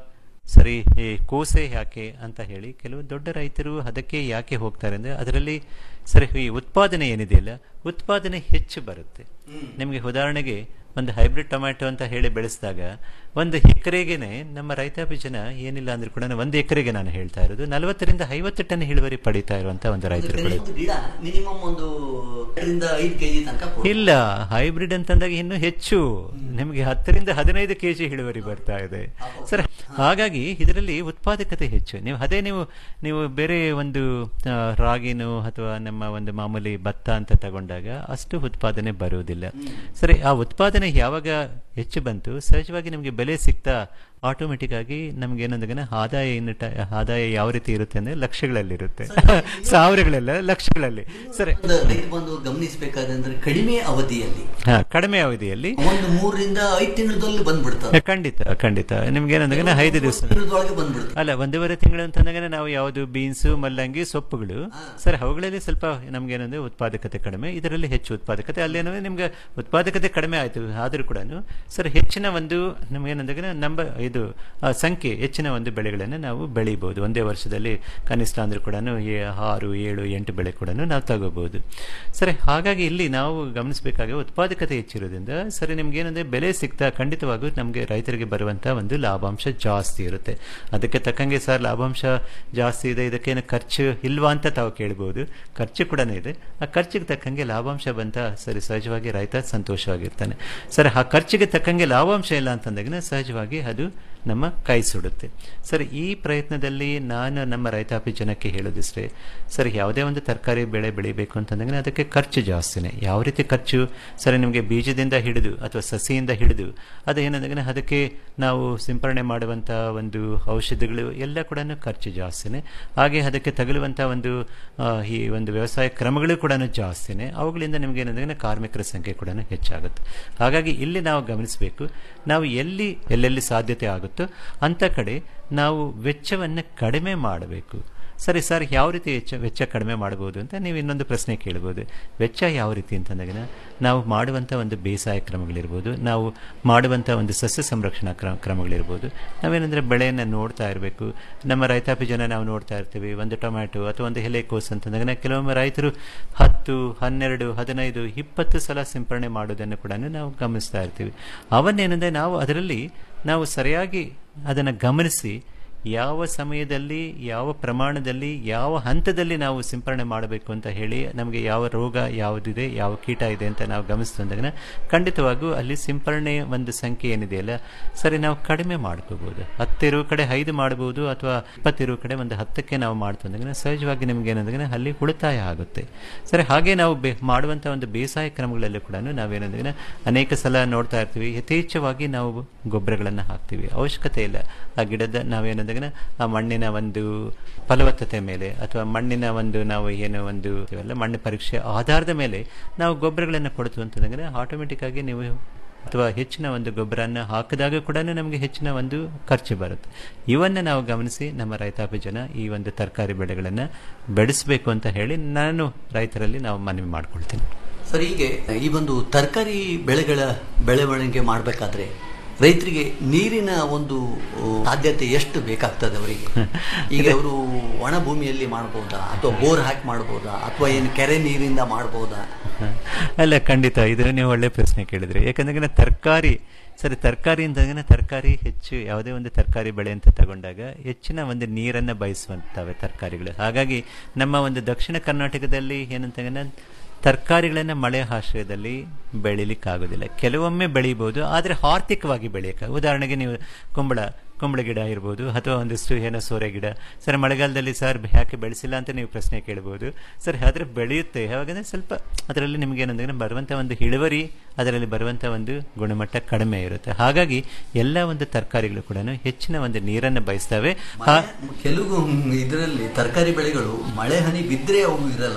S9: ಸರಿ ಈ ಕೋಸೆ ಯಾಕೆ ಅಂತ ಹೇಳಿ ಕೆಲವು ದೊಡ್ಡ ರೈತರು ಅದಕ್ಕೆ ಯಾಕೆ ಹೋಗ್ತಾರೆ ಅಂದ್ರೆ ಅದರಲ್ಲಿ ಸರಿ ಈ ಉತ್ಪಾದನೆ ಏನಿದೆಯಲ್ಲ ಉತ್ಪಾದನೆ ಹೆಚ್ಚು ಬರುತ್ತೆ ನಿಮಗೆ ಉದಾಹರಣೆಗೆ ಒಂದು ಹೈಬ್ರಿಡ್ ಟೊಮ್ಯಾಟೊ ಅಂತ ಹೇಳಿ ಬೆಳೆಸಿದಾಗ ಒಂದು ಎಕರೆಗೆನೆ ನಮ್ಮ ರೈತಾಪಿ ಜನ ಏನಿಲ್ಲ ಅಂದ್ರೆ ಕೂಡ ಒಂದು ಎಕರೆಗೆ ನಾನು ಹೇಳ್ತಾ ಇರೋದು ನಲವತ್ತರಿಂದ ಐವತ್ತು ಟನ್ ಇಳುವರಿ ಪಡಿತಾ ಇರುವಂತ ಒಂದು ರೈತರುಗಳು
S8: ಒಂದು ಗಿಡ ಮಿನಿಮಮ್ ಒಂದು ಎರಡರಿಂದ ಐದು ಕೆಜಿ ತನಕ ಕೊಡುತ್ತೆ.
S9: ಇಲ್ಲ ಹೈಬ್ರಿಡ್ ಅಂತಂದಾಗ ಇನ್ನೂ ಹೆಚ್ಚು ನಿಮಗೆ ಹತ್ತರಿಂದ ಹದಿನೈದು ಕೆಜಿ ಇಳುವರಿ ಬರ್ತಾ ಇದೆ ಸರ್ ಹಾಗಾಗಿ ಇದರಲ್ಲಿ ಉತ್ಪಾದಕತೆ ಹೆಚ್ಚು ನೀವು ಅದೇ ನೀವು ನೀವು ಬೇರೆ ಒಂದು ಆ, ರಾಗಿನೋ ಅಥವಾ ನಮ್ಮ ಒಂದು ಮಾಮೂಲಿ ಭತ್ತ ಅಂತ ತಗೊಂಡಾಗ ಅಷ್ಟು ಉತ್ಪಾದನೆ ಬರುವುದಿಲ್ಲ ಸರಿ ಆ ಉತ್ಪಾದನೆ ಯಾವಾಗ ಹೆಚ್ಚು ಬಂತು ಸಹಜವಾಗಿ ನಮಗೆ ಬೆಲೆ ಸಿಗ್ತಾ ಆಟೋಮೆಟಿಕ್ ಆಗಿ ನಮ್ಗೆ ಏನಂದ್ರೆ ಆದಾಯ ಏನು ಟ- ಆದಾಯ ಯಾವ ರೀತಿ ಇರುತ್ತೆ ಅಂದ್ರೆ ಲಕ್ಷಗಳಲ್ಲಿರುತ್ತೆ ಸಾವಿರಗಳೆಲ್ಲ ಲಕ್ಷಗಳಲ್ಲಿ ಸರಿ
S8: ಒಂದು ರೈತ ಬಂದು ಗಮನಿಸಬೇಕಾದಂದ್ರೆ ಕಡಿಮೆ ಅವಧಿಯಲ್ಲಿ
S9: ಹಾ ಕಡಿಮೆ ಅವಧಿಯಲ್ಲಿ
S8: ಒಂದು ಮೂರರಿಂದ ಐದು ತಿಂಗಳಲ್ಲಿ ಬಂದ್ಬಿಡ್ತದೆ
S9: ಖಂಡಿತ ಖಂಡಿತ ನಿಮ್ಗೆ ಏನಂದ್ರೆ ಐದು ದಿವಸ
S8: ತಿಂಗಳದೊಳಗೆ ಬಂದ್ಬಿಡ್ತದೆ
S9: ಅಲ್ಲ ಒಂದೂವರೆ ತಿಂಗಳು ಅಂತಂದಾಗ ನಾವು ಯಾವುದು ಬೀನ್ಸು ಮಲ್ಲಂಗಿ ಸೊಪ್ಪುಗಳು ಸರ್ ಅವುಗಳಲ್ಲಿ ಸ್ವಲ್ಪ ನಮ್ಗೆ ಏನಂದ್ರೆ ಉತ್ಪಾದಕತೆ ಕಡಿಮೆ ಇದರಲ್ಲಿ ಹೆಚ್ಚು ಉತ್ಪಾದಕತೆ ಅಲ್ಲೇನಂದ್ರೆ ನಿಮ್ಗೆ ಉತ್ಪಾದಕತೆ ಕಡಿಮೆ ಆಯ್ತು ಆದ್ರೂ ಕೂಡ ಸರ್ ಹೆಚ್ಚಿನ ಒಂದು ನಮ್ಗೆ ಏನಂದ್ರೆ ನಂಬ ಇದು ಆ, ಸಂಖ್ಯೆ ಹೆಚ್ಚಿನ ಒಂದು ಬೆಳೆಗಳನ್ನು ನಾವು ಬೆಳಿಬಹುದು ಒಂದೇ ವರ್ಷದಲ್ಲಿ ಕನಿಷ್ಠ ಅಂದ್ರೂ ಕೂಡ ಆರು ಏಳು ಎಂಟು ಬೆಳೆ ಕೂಡ ನಾವು ತಗೋಬಹುದು ಸರಿ ಹಾಗಾಗಿ ಇಲ್ಲಿ ನಾವು ಗಮನಿಸಬೇಕಾಗಿ ಉತ್ಪಾದಕತೆ ಹೆಚ್ಚಿರೋದ್ರಿಂದ ಸರಿ ನಿಮ್ಗೆ ಏನಂದ್ರೆ ಬೆಲೆ ಸಿಗ್ತಾ ಖಂಡಿತವಾಗೂ ನಮಗೆ ರೈತರಿಗೆ ಬರುವಂತ ಒಂದು ಲಾಭಾಂಶ ಜಾಸ್ತಿ ಇರುತ್ತೆ ಅದಕ್ಕೆ ತಕ್ಕಂಗೆ ಸರ್ ಲಾಭಾಂಶ ಜಾಸ್ತಿ ಇದೆ ಇದಕ್ಕೇನು ಖರ್ಚು ಇಲ್ವಾ ಅಂತ ತಾವು ಕೇಳ್ಬೋದು ಖರ್ಚು ಕೂಡ ಇದೆ ಆ ಖರ್ಚಿಗೆ ತಕ್ಕಂಗೆ ಲಾಭಾಂಶ ಬಂತ ಸರಿ ಸಹಜವಾಗಿ ರೈತ ಸಂತೋಷವಾಗಿರ್ತಾನೆ ಸರ್ ಆ ಖರ್ಚಿಗೆ ತಕ್ಕಂಗೆ ಲಾಭಾಂಶ ಇಲ್ಲ ಅಂತಂದಾಗ ಸಹಜವಾಗಿ ಅದು ನಮ್ಮ ಕೈ ಸುಡುತ್ತೆ ಸರ್ ಈ ಪ್ರಯತ್ನದಲ್ಲಿ ನಾನು ನಮ್ಮ ರೈತಾಪಿ ಜನಕ್ಕೆ ಹೇಳೋದಿಷ್ಟೇ ಸರ್ ಯಾವುದೇ ಒಂದು ತರಕಾರಿ ಬೆಳೆ ಬೆಳಿಬೇಕು ಅಂತಂದಾಗ ಅದಕ್ಕೆ ಖರ್ಚು ಜಾಸ್ತಿನೇ ಯಾವ ರೀತಿ ಖರ್ಚು ಸರಿ ನಿಮಗೆ ಬೀಜದಿಂದ ಹಿಡಿದು ಅಥವಾ ಸಸಿಯಿಂದ ಹಿಡಿದು ಅದು ಏನಂದ್ರೆ ಅದಕ್ಕೆ ನಾವು ಸಿಂಪರಣೆ ಮಾಡುವಂಥ ಒಂದು ಔಷಧಿಗಳು ಎಲ್ಲ ಕೂಡ ಖರ್ಚು ಜಾಸ್ತಿನೇ ಹಾಗೆ ಅದಕ್ಕೆ ತಗಲುವಂಥ ಒಂದು ಆ, ಈ ಒಂದು ವ್ಯವಸಾಯ ಕ್ರಮಗಳು ಕೂಡ ಜಾಸ್ತಿನೇ ಅವುಗಳಿಂದ ನಿಮ್ಗೆ ಏನಂದ್ರೆ ಕಾರ್ಮಿಕರ ಸಂಖ್ಯೆ ಕೂಡ ಹೆಚ್ಚಾಗುತ್ತೆ ಹಾಗಾಗಿ ಇಲ್ಲಿ ನಾವು ಗಮನಿಸಬೇಕು ನಾವು ಎಲ್ಲಿ ಎಲ್ಲೆಲ್ಲಿ ಸಾಧ್ಯತೆ ಆಗುತ್ತೋ ಅಂಥ ಕಡೆ ನಾವು ವೆಚ್ಚವನ್ನು ಕಡಿಮೆ ಮಾಡಬೇಕು ಸರಿ ಸರ್ ಯಾವ ರೀತಿ ವೆಚ್ಚ ವೆಚ್ಚ ಕಡಿಮೆ ಮಾಡಬಹುದು ಅಂತ ನೀವು ಇನ್ನೊಂದು ಪ್ರಶ್ನೆ ಕೇಳ್ಬೋದು ವೆಚ್ಚ ಯಾವ ರೀತಿ ಅಂತಂದಾಗ ನಾವು ಮಾಡುವಂಥ ಒಂದು ಬೇಸಾಯ ಕ್ರಮಗಳಿರ್ಬೋದು ನಾವು ಮಾಡುವಂಥ ಒಂದು ಸಸ್ಯ ಸಂರಕ್ಷಣಾ ಕ್ರಮ ಕ್ರಮಗಳಿರ್ಬೋದು ನಾವೇನಂದ್ರೆ ಬೆಳೆಯನ್ನು ನೋಡ್ತಾ ಇರಬೇಕು ನಮ್ಮ ರೈತಾಪಿ ಜನ ನಾವು ನೋಡ್ತಾ ಇರ್ತೀವಿ ಒಂದು ಟೊಮ್ಯಾಟೊ ಅಥವಾ ಒಂದು ಎಲೆಕೋಸು ಅಂತಂದಾಗ ಕೆಲವೊಮ್ಮೆ ರೈತರು ಹತ್ತು ಹನ್ನೆರಡು ಹದಿನೈದು ಇಪ್ಪತ್ತು ಸಲ ಸಿಂಪರಣೆ ಮಾಡೋದನ್ನು ಕೂಡ ನಾವು ಗಮನಿಸ್ತಾ ಇರ್ತೀವಿ ಅವನ್ನೇನಂದ್ರೆ ನಾವು ಅದರಲ್ಲಿ ನಾವು ಸರಿಯಾಗಿ ಅದನ್ನು ಗಮನಿಸಿ ಯಾವ ಸಮಯದಲ್ಲಿ ಯಾವ ಪ್ರಮಾಣದಲ್ಲಿ ಯಾವ ಹಂತದಲ್ಲಿ ನಾವು ಸಿಂಪರಣೆ ಮಾಡಬೇಕು ಅಂತ ಹೇಳಿ ನಮಗೆ ಯಾವ ರೋಗ ಯಾವುದಿದೆ ಯಾವ ಕೀಟ ಇದೆ ಅಂತ ನಾವು ಗಮನಿಸ್ತಂದಾಗ ಖಂಡಿತವಾಗೂ ಅಲ್ಲಿ ಸಿಂಪರಣೆ ಒಂದು ಸಂಖ್ಯೆ ಏನಿದೆಯಲ್ಲ ಸರಿ ನಾವು ಕಡಿಮೆ ಮಾಡ್ಕೋಬಹುದು ಹತ್ತಿರೋ ಕಡೆ ಐದು ಮಾಡಬಹುದು ಅಥವಾ ಇಪ್ಪತ್ತಿರೋ ಕಡೆ ಒಂದು ಹತ್ತಕ್ಕೆ ನಾವು ಮಾಡ್ತಂದಾಗ ಸಹಜವಾಗಿ ನಿಮ್ಗೆ ಏನಂದ್ರೆ ಅಲ್ಲಿ ಉಳಿತಾಯ ಆಗುತ್ತೆ ಸರಿ ಹಾಗೆ ನಾವು ಬೆ ಮಾಡುವಂಥ ಒಂದು ಬೇಸಾಯ ಕ್ರಮಗಳಲ್ಲೂ ಕೂಡ ನಾವೇನಂದ್ರೆ ಅನೇಕ ಸಲ ನೋಡ್ತಾ ಇರ್ತೀವಿ ಯಥೇಚ್ಛವಾಗಿ ನಾವು ಗೊಬ್ಬರಗಳನ್ನು ಹಾಕ್ತೀವಿ ಅವಶ್ಯಕತೆ ಇಲ್ಲ ಆ ಗಿಡದ ನಾವೇನಂದ್ರೆ ಆ ಮಣ್ಣಿನ ಒಂದು ಫಲವತ್ತತೆ ಮೇಲೆ ಅಥವಾ ಮಣ್ಣಿನ ಒಂದು ನಾವು ಏನು ಒಂದು ಇವೆಲ್ಲ ಮಣ್ಣು ಪರೀಕ್ಷೆ ಆಧಾರದ ಮೇಲೆ ನಾವು ಗೊಬ್ಬರಗಳನ್ನು ಕೊಡ್ತು ಅಂತಂದ್ರೆ ಆಟೋಮೆಟಿಕ್ ಆಗಿ ನೀವು ಅಥವಾ ಹೆಚ್ಚಿನ ಒಂದು ಗೊಬ್ಬರನ ಹಾಕಿದಾಗ ಕೂಡ ನಮಗೆ ಹೆಚ್ಚಿನ ಒಂದು ಖರ್ಚು ಬರುತ್ತೆ ಇವನ್ನ ನಾವು ಗಮನಿಸಿ ನಮ್ಮ ರೈತಾಪಿ ಜನ ಈ ಒಂದು ತರಕಾರಿ ಬೆಳೆಗಳನ್ನು ಬೆಳೆಸಬೇಕು ಅಂತ ಹೇಳಿ ನಾನು ರೈತರಲ್ಲಿ ನಾವು ಮನವಿ ಮಾಡ್ಕೊಳ್ತೀನಿ
S8: ಸರ್ ಹೀಗೆ ಈ ಒಂದು ತರಕಾರಿ ಬೆಳೆಗಳ ಬೆಳವಣಿಗೆ ಮಾಡಬೇಕಾದ್ರೆ ರೈತರಿಗೆ ನೀರಿನ ಒಂದು ಸಾಧ್ಯತೆ ಎಷ್ಟು ಬೇಕಾಗ್ತದೆ ಅವರಿಗೆ ಈಗ ಅವರು ಒಣ ಭೂಮಿಯಲ್ಲಿ ಮಾಡ್ಬೋದಾ ಅಥವಾ ಬೋರ್ ಹಾಕಿ ಮಾಡ್ಬೋದಾ ಅಥವಾ ಏನು ಕೆರೆ ನೀರಿಂದ ಮಾಡ್ಬೋದಾ
S9: ಅಲ್ಲ ಖಂಡಿತ ಇದು ನೀವು ಒಳ್ಳೆ ಪ್ರಶ್ನೆ ಕೇಳಿದ್ರಿ ಯಾಕಂದ್ರೆ ತರಕಾರಿ ಸರಿ ತರಕಾರಿ ಅಂತಂದ್ರೆ ತರಕಾರಿ ಹೆಚ್ಚು ಯಾವುದೇ ಒಂದು ತರಕಾರಿ ಬೆಳೆ ಅಂತ ತಗೊಂಡಾಗ ಹೆಚ್ಚಿನ ಒಂದು ನೀರನ್ನು ಬಯಸುವಂತವೆ ತರಕಾರಿಗಳು ಹಾಗಾಗಿ ನಮ್ಮ ಒಂದು ದಕ್ಷಿಣ ಕರ್ನಾಟಕದಲ್ಲಿ ಏನಂತಂದ್ರೆ ತರಕಾರಿಗಳನ್ನ ಮಳೆ ಆಶ್ರಯದಲ್ಲಿ ಬೆಳಿಲಿಕ್ಕಾಗೋದಿಲ್ಲ ಕೆಲವೊಮ್ಮೆ ಬೆಳಿಬಹುದು ಆದರೆ ಆರ್ಥಿಕವಾಗಿ ಬೆಳೆಯಕ್ಕೆ ಉದಾಹರಣೆಗೆ ನೀವು ಕುಂಬಳ ಕುಂಬಳ ಗಿಡ ಇರ್ಬೋದು ಅಥವಾ ಒಂದಿಷ್ಟು ಏನೋ ಸೋರೆ ಗಿಡ ಸರ್ ಮಳೆಗಾಲದಲ್ಲಿ ಸರ್ ಯಾಕೆ ಬೆಳೆಸಿಲ್ಲ ಅಂತ ನೀವು ಪ್ರಶ್ನೆ ಕೇಳ್ಬೋದು ಸರ್ ಆದರೆ ಬೆಳೆಯುತ್ತೆ ಯಾವಾಗಂದ್ರೆ ಸ್ವಲ್ಪ ಅದರಲ್ಲಿ ನಿಮ್ಗೆ ಏನಂದ್ರೆ ಬರುವಂಥ ಒಂದು ಇಳುವರಿ ಅದರಲ್ಲಿ ಬರುವಂಥ ಒಂದು ಗುಣಮಟ್ಟ ಕಡಿಮೆ ಇರುತ್ತೆ ಹಾಗಾಗಿ ಎಲ್ಲ ಒಂದು ತರಕಾರಿಗಳು ಕೂಡ ಹೆಚ್ಚಿನ ಒಂದು ನೀರನ್ನು ಬಯಸ್ತವೆ ಹಾ-
S8: ಕೆಲವು ಇದರಲ್ಲಿ ತರಕಾರಿ ಬೆಳೆಗಳು ಮಳೆ ಹನಿ ಬಿದ್ದರೆ ಅವು ಇರಲ್ಲ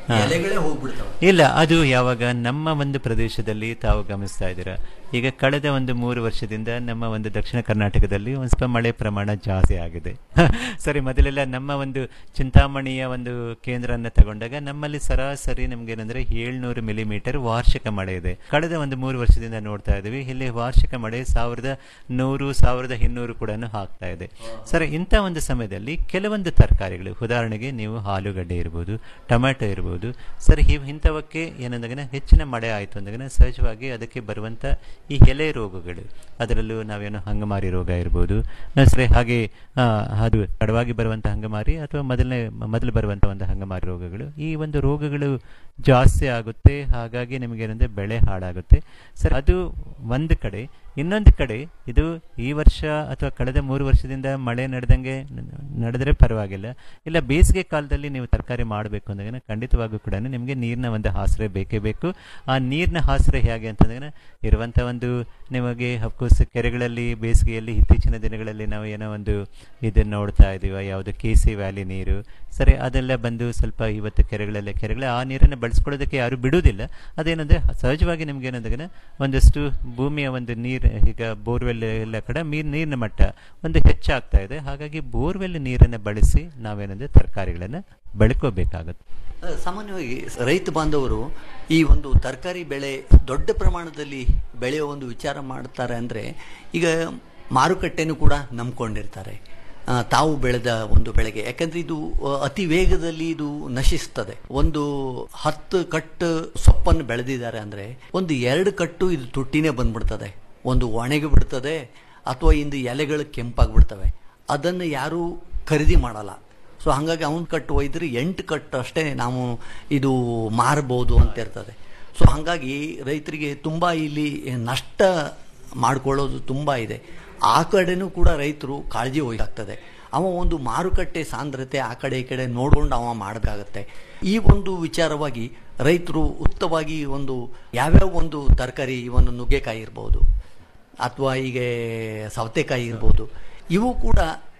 S8: ಎಲೆಗಳೇ ಹೋಗ್ಬಿಡ್ತಾವೆ
S9: ಇಲ್ಲ ಅದು ಯಾವಾಗ ನಮ್ಮ ಒಂದು ಪ್ರದೇಶದಲ್ಲಿ ತಾವು ಗಮನಿಸ್ತಾ ಇದ್ದೀರಾ ಈಗ ಕಳೆದ ಒಂದು ಮೂರು ವರ್ಷದಿಂದ ನಮ್ಮ ಒಂದು ದಕ್ಷಿಣ ಕರ್ನಾಟಕದಲ್ಲಿ ಒಂದು ಸ್ವಲ್ಪ ಮಳೆ ಪ್ರಮಾಣ ಜಾಸ್ತಿ ಆಗಿದೆ ಸರಿ ಮೊದಲೆಲ್ಲ ನಮ್ಮ ಒಂದು ಚಿಂತಾಮಣಿಯ ಒಂದು ಕೇಂದ್ರನ ತಗೊಂಡಾಗ ನಮ್ಮಲ್ಲಿ ಸರಾಸರಿ ನಮ್ಗೆ ಏನಂದ್ರೆ ಏಳ್ನೂರು ಮಿಲಿಮೀಟರ್ ವಾರ್ಷಿಕ ಮಳೆ ಇದೆ ಕಳೆದ ಒಂದು ಮೂರು ವರ್ಷದಿಂದ ನೋಡ್ತಾ ಇದ್ದೀವಿ ಇಲ್ಲಿ ವಾರ್ಷಿಕ ಮಳೆ ಸಾವಿರದ ನೂರು ಸಾವಿರದ ಇನ್ನೂರು ಕೂಡ ಆಗ್ತಾ ಇದೆ ಸರಿ ಇಂಥ ಒಂದು ಸಮಯದಲ್ಲಿ ಕೆಲವೊಂದು ತರಕಾರಿಗಳು ಉದಾಹರಣೆಗೆ ನೀವು ಆಲೂಗಡ್ಡೆ ಇರ್ಬೋದು ಟೊಮ್ಯಾಟೊ ಇರ್ಬೋದು ಸರಿ ಇವ್ ಇಂಥವಕ್ಕೆ ಏನಂದಾಗ ಹೆಚ್ಚಿನ ಮಳೆ ಆಯಿತು ಅಂದಾಗ ಸಹಜವಾಗಿ ಅದಕ್ಕೆ ಬರುವಂಥ ಈ ಎಲೆ ರೋಗಗಳು ಅದರಲ್ಲೂ ನಾವೇನೋ ಹಂಗಮಾರಿ ರೋಗ ಇರ್ಬೋದು ಆ, ಸರಿ ಹಾಗೆ ಆ, ಅದು ತಡವಾಗಿ ಬರುವಂಥ ಹಂಗಮಾರಿ ಅಥವಾ ಮೊದಲನೇ ಮೊದಲು ಬರುವಂಥ ಒಂದು ಹಂಗಮಾರಿ ರೋಗಗಳು ಈ ಒಂದು ರೋಗಗಳು ಜಾಸ್ತಿ ಆಗುತ್ತೆ ಹಾಗಾಗಿ ನಿಮಗೇನಂದ್ರೆ ಬೆಳೆ ಹಾಳಾಗುತ್ತೆ ಸರ್ ಅದು ಒಂದು ಕಡೆ ಇನ್ನೊಂದು ಕಡೆ ಇದು ಈ ವರ್ಷ ಅಥವಾ ಕಳೆದ ಮೂರು ವರ್ಷದಿಂದ ಮಳೆ ನಡೆದಂಗೆ ನಡೆದ್ರೆ ಪರವಾಗಿಲ್ಲ ಇಲ್ಲ ಬೇಸಿಗೆ ಕಾಲದಲ್ಲಿ ನೀವು ತರಕಾರಿ ಮಾಡಬೇಕು ಅಂದಾಗ ಖಂಡಿತವಾಗೂ ಕೂಡ ನಿಮಗೆ ನೀರಿನ ಒಂದು ಆಸರೆ ಬೇಕೇ ಬೇಕು ಆ ನೀರಿನ ಆಸರೆ ಹೇಗೆ ಅಂತಂದಾಗ ಇರುವಂಥ ಒಂದು ನಿಮಗೆ ಅಫ್ಕೋರ್ಸ್ ಕೆರೆಗಳಲ್ಲಿ ಬೇಸಿಗೆಯಲ್ಲಿ ಇತ್ತೀಚಿನ ದಿನಗಳಲ್ಲಿ ನಾವು ಏನೋ ಒಂದು ಇದನ್ನು ನೋಡ್ತಾ ಇದ್ದೀವ ಯಾವುದು ಕೆ ಸಿ ವ್ಯಾಲಿ ನೀರು ಸರಿ ಅದೆಲ್ಲ ಬಂದು ಸ್ವಲ್ಪ ಇವತ್ತು ಕೆರೆಗಳಲ್ಲೇ ಕೆರೆಗಳ ಆ ನೀರನ್ನು ಬಳಸ್ಕೊಳ್ಳೋದಕ್ಕೆ ಯಾರು ಬಿಡುವುದಿಲ್ಲ ಅದೇನಂದ್ರೆ ಸಹಜವಾಗಿ ನಿಮ್ಗೆ ಏನಂದಾಗ ಒಂದಷ್ಟು ಭೂಮಿಯ ಒಂದು ನೀರು ಈಗ ಬೋರ್ವೆಲ್ ಎಲ್ಲ ಕಡೆ ಮೀರ್ ನೀರಿನ ಮಟ್ಟ ಒಂದು ಹೆಚ್ಚಾಗ್ತಾ ಇದೆ ಹಾಗಾಗಿ ಬೋರ್ವೆಲ್ ನೀರನ್ನು ಬಳಸಿ ನಾವೇನಂದ್ರೆ ತರಕಾರಿಗಳನ್ನು ಬೆಳ್ಕೋಬೇಕಾಗುತ್ತೆ
S8: ಅಹ್, ಸಾಮಾನ್ಯವಾಗಿ ರೈತ ಬಾಂಧವರು ಈ ಒಂದು ತರಕಾರಿ ಬೆಳೆ ದೊಡ್ಡ ಪ್ರಮಾಣದಲ್ಲಿ ಬೆಳೆಯೋ ಒಂದು ವಿಚಾರ ಮಾಡ್ತಾರೆ ಅಂದರೆ ಈಗ ಮಾರುಕಟ್ಟೆನೂ ಕೂಡ ನಂಬ್ಕೊಂಡಿರ್ತಾರೆ ಆ, ತಾವು ಬೆಳೆದ ಒಂದು ಬೆಳೆಗೆ ಯಾಕಂದ್ರೆ ಇದು ಅಹ್, ಅತಿ ವೇಗದಲ್ಲಿ ಇದು ನಶಿಸ್ತದೆ ಒಂದು ಹತ್ತು ಕಟ್ಟು ಸೊಪ್ಪನ್ನು ಬೆಳೆದಿದ್ದಾರೆ ಅಂದರೆ ಒಂದು ಎರಡು ಕಟ್ಟು ಇದು ತುಟ್ಟಿನೇ ಬಂದ್ಬಿಡ್ತದೆ ಒಂದು ಒಣಗಿ ಬಿಡ್ತದೆ ಅಥವಾ ಇಂದು ಎಲೆಗಳು ಕೆಂಪಾಗ್ಬಿಡ್ತವೆ ಅದನ್ನು ಯಾರೂ ಖರೀದಿ ಮಾಡಲ್ಲ ಸೊ ಹಾಗಾಗಿ ಅವನ ಕಟ್ಟು ಒಯ್ದ್ರೆ ಎಂಟು ಕಟ್ಟು ಅಷ್ಟೇ ನಾವು ಇದು ಮಾರಬಹುದು ಅಂತ ಇರ್ತದೆ ಸೊ ಹಾಗಾಗಿ ರೈತರಿಗೆ ತುಂಬ ಇಲ್ಲಿ ನಷ್ಟ ಮಾಡ್ಕೊಳ್ಳೋದು ತುಂಬ ಇದೆ ಆ ಕಡೆನೂ ಕೂಡ ರೈತರು ಕಾಳಜಿ ವಹಿಸಾಗ್ತದೆ ಅವ ಒಂದು ಮಾರುಕಟ್ಟೆ ಸಾಂದ್ರತೆ ಆ ಕಡೆ ಈ ಕಡೆ ನೋಡ್ಕೊಂಡು ಅವ ಮಾಡಬೇಕಾಗತ್ತೆ ಈ ಒಂದು ವಿಚಾರವಾಗಿ ರೈತರು ಉತ್ತಮವಾಗಿ ಒಂದು ಯಾವ್ಯಾವ ಒಂದು ತರಕಾರಿ ಒಂದು ನುಗ್ಗೆಕಾಯಿ ಇರ್ಬೋದು ಅಥವಾ ಈಗ ಸೌತೆಕಾಯಿ ಇರ್ಬೋದು ಇವು ಕೂಡ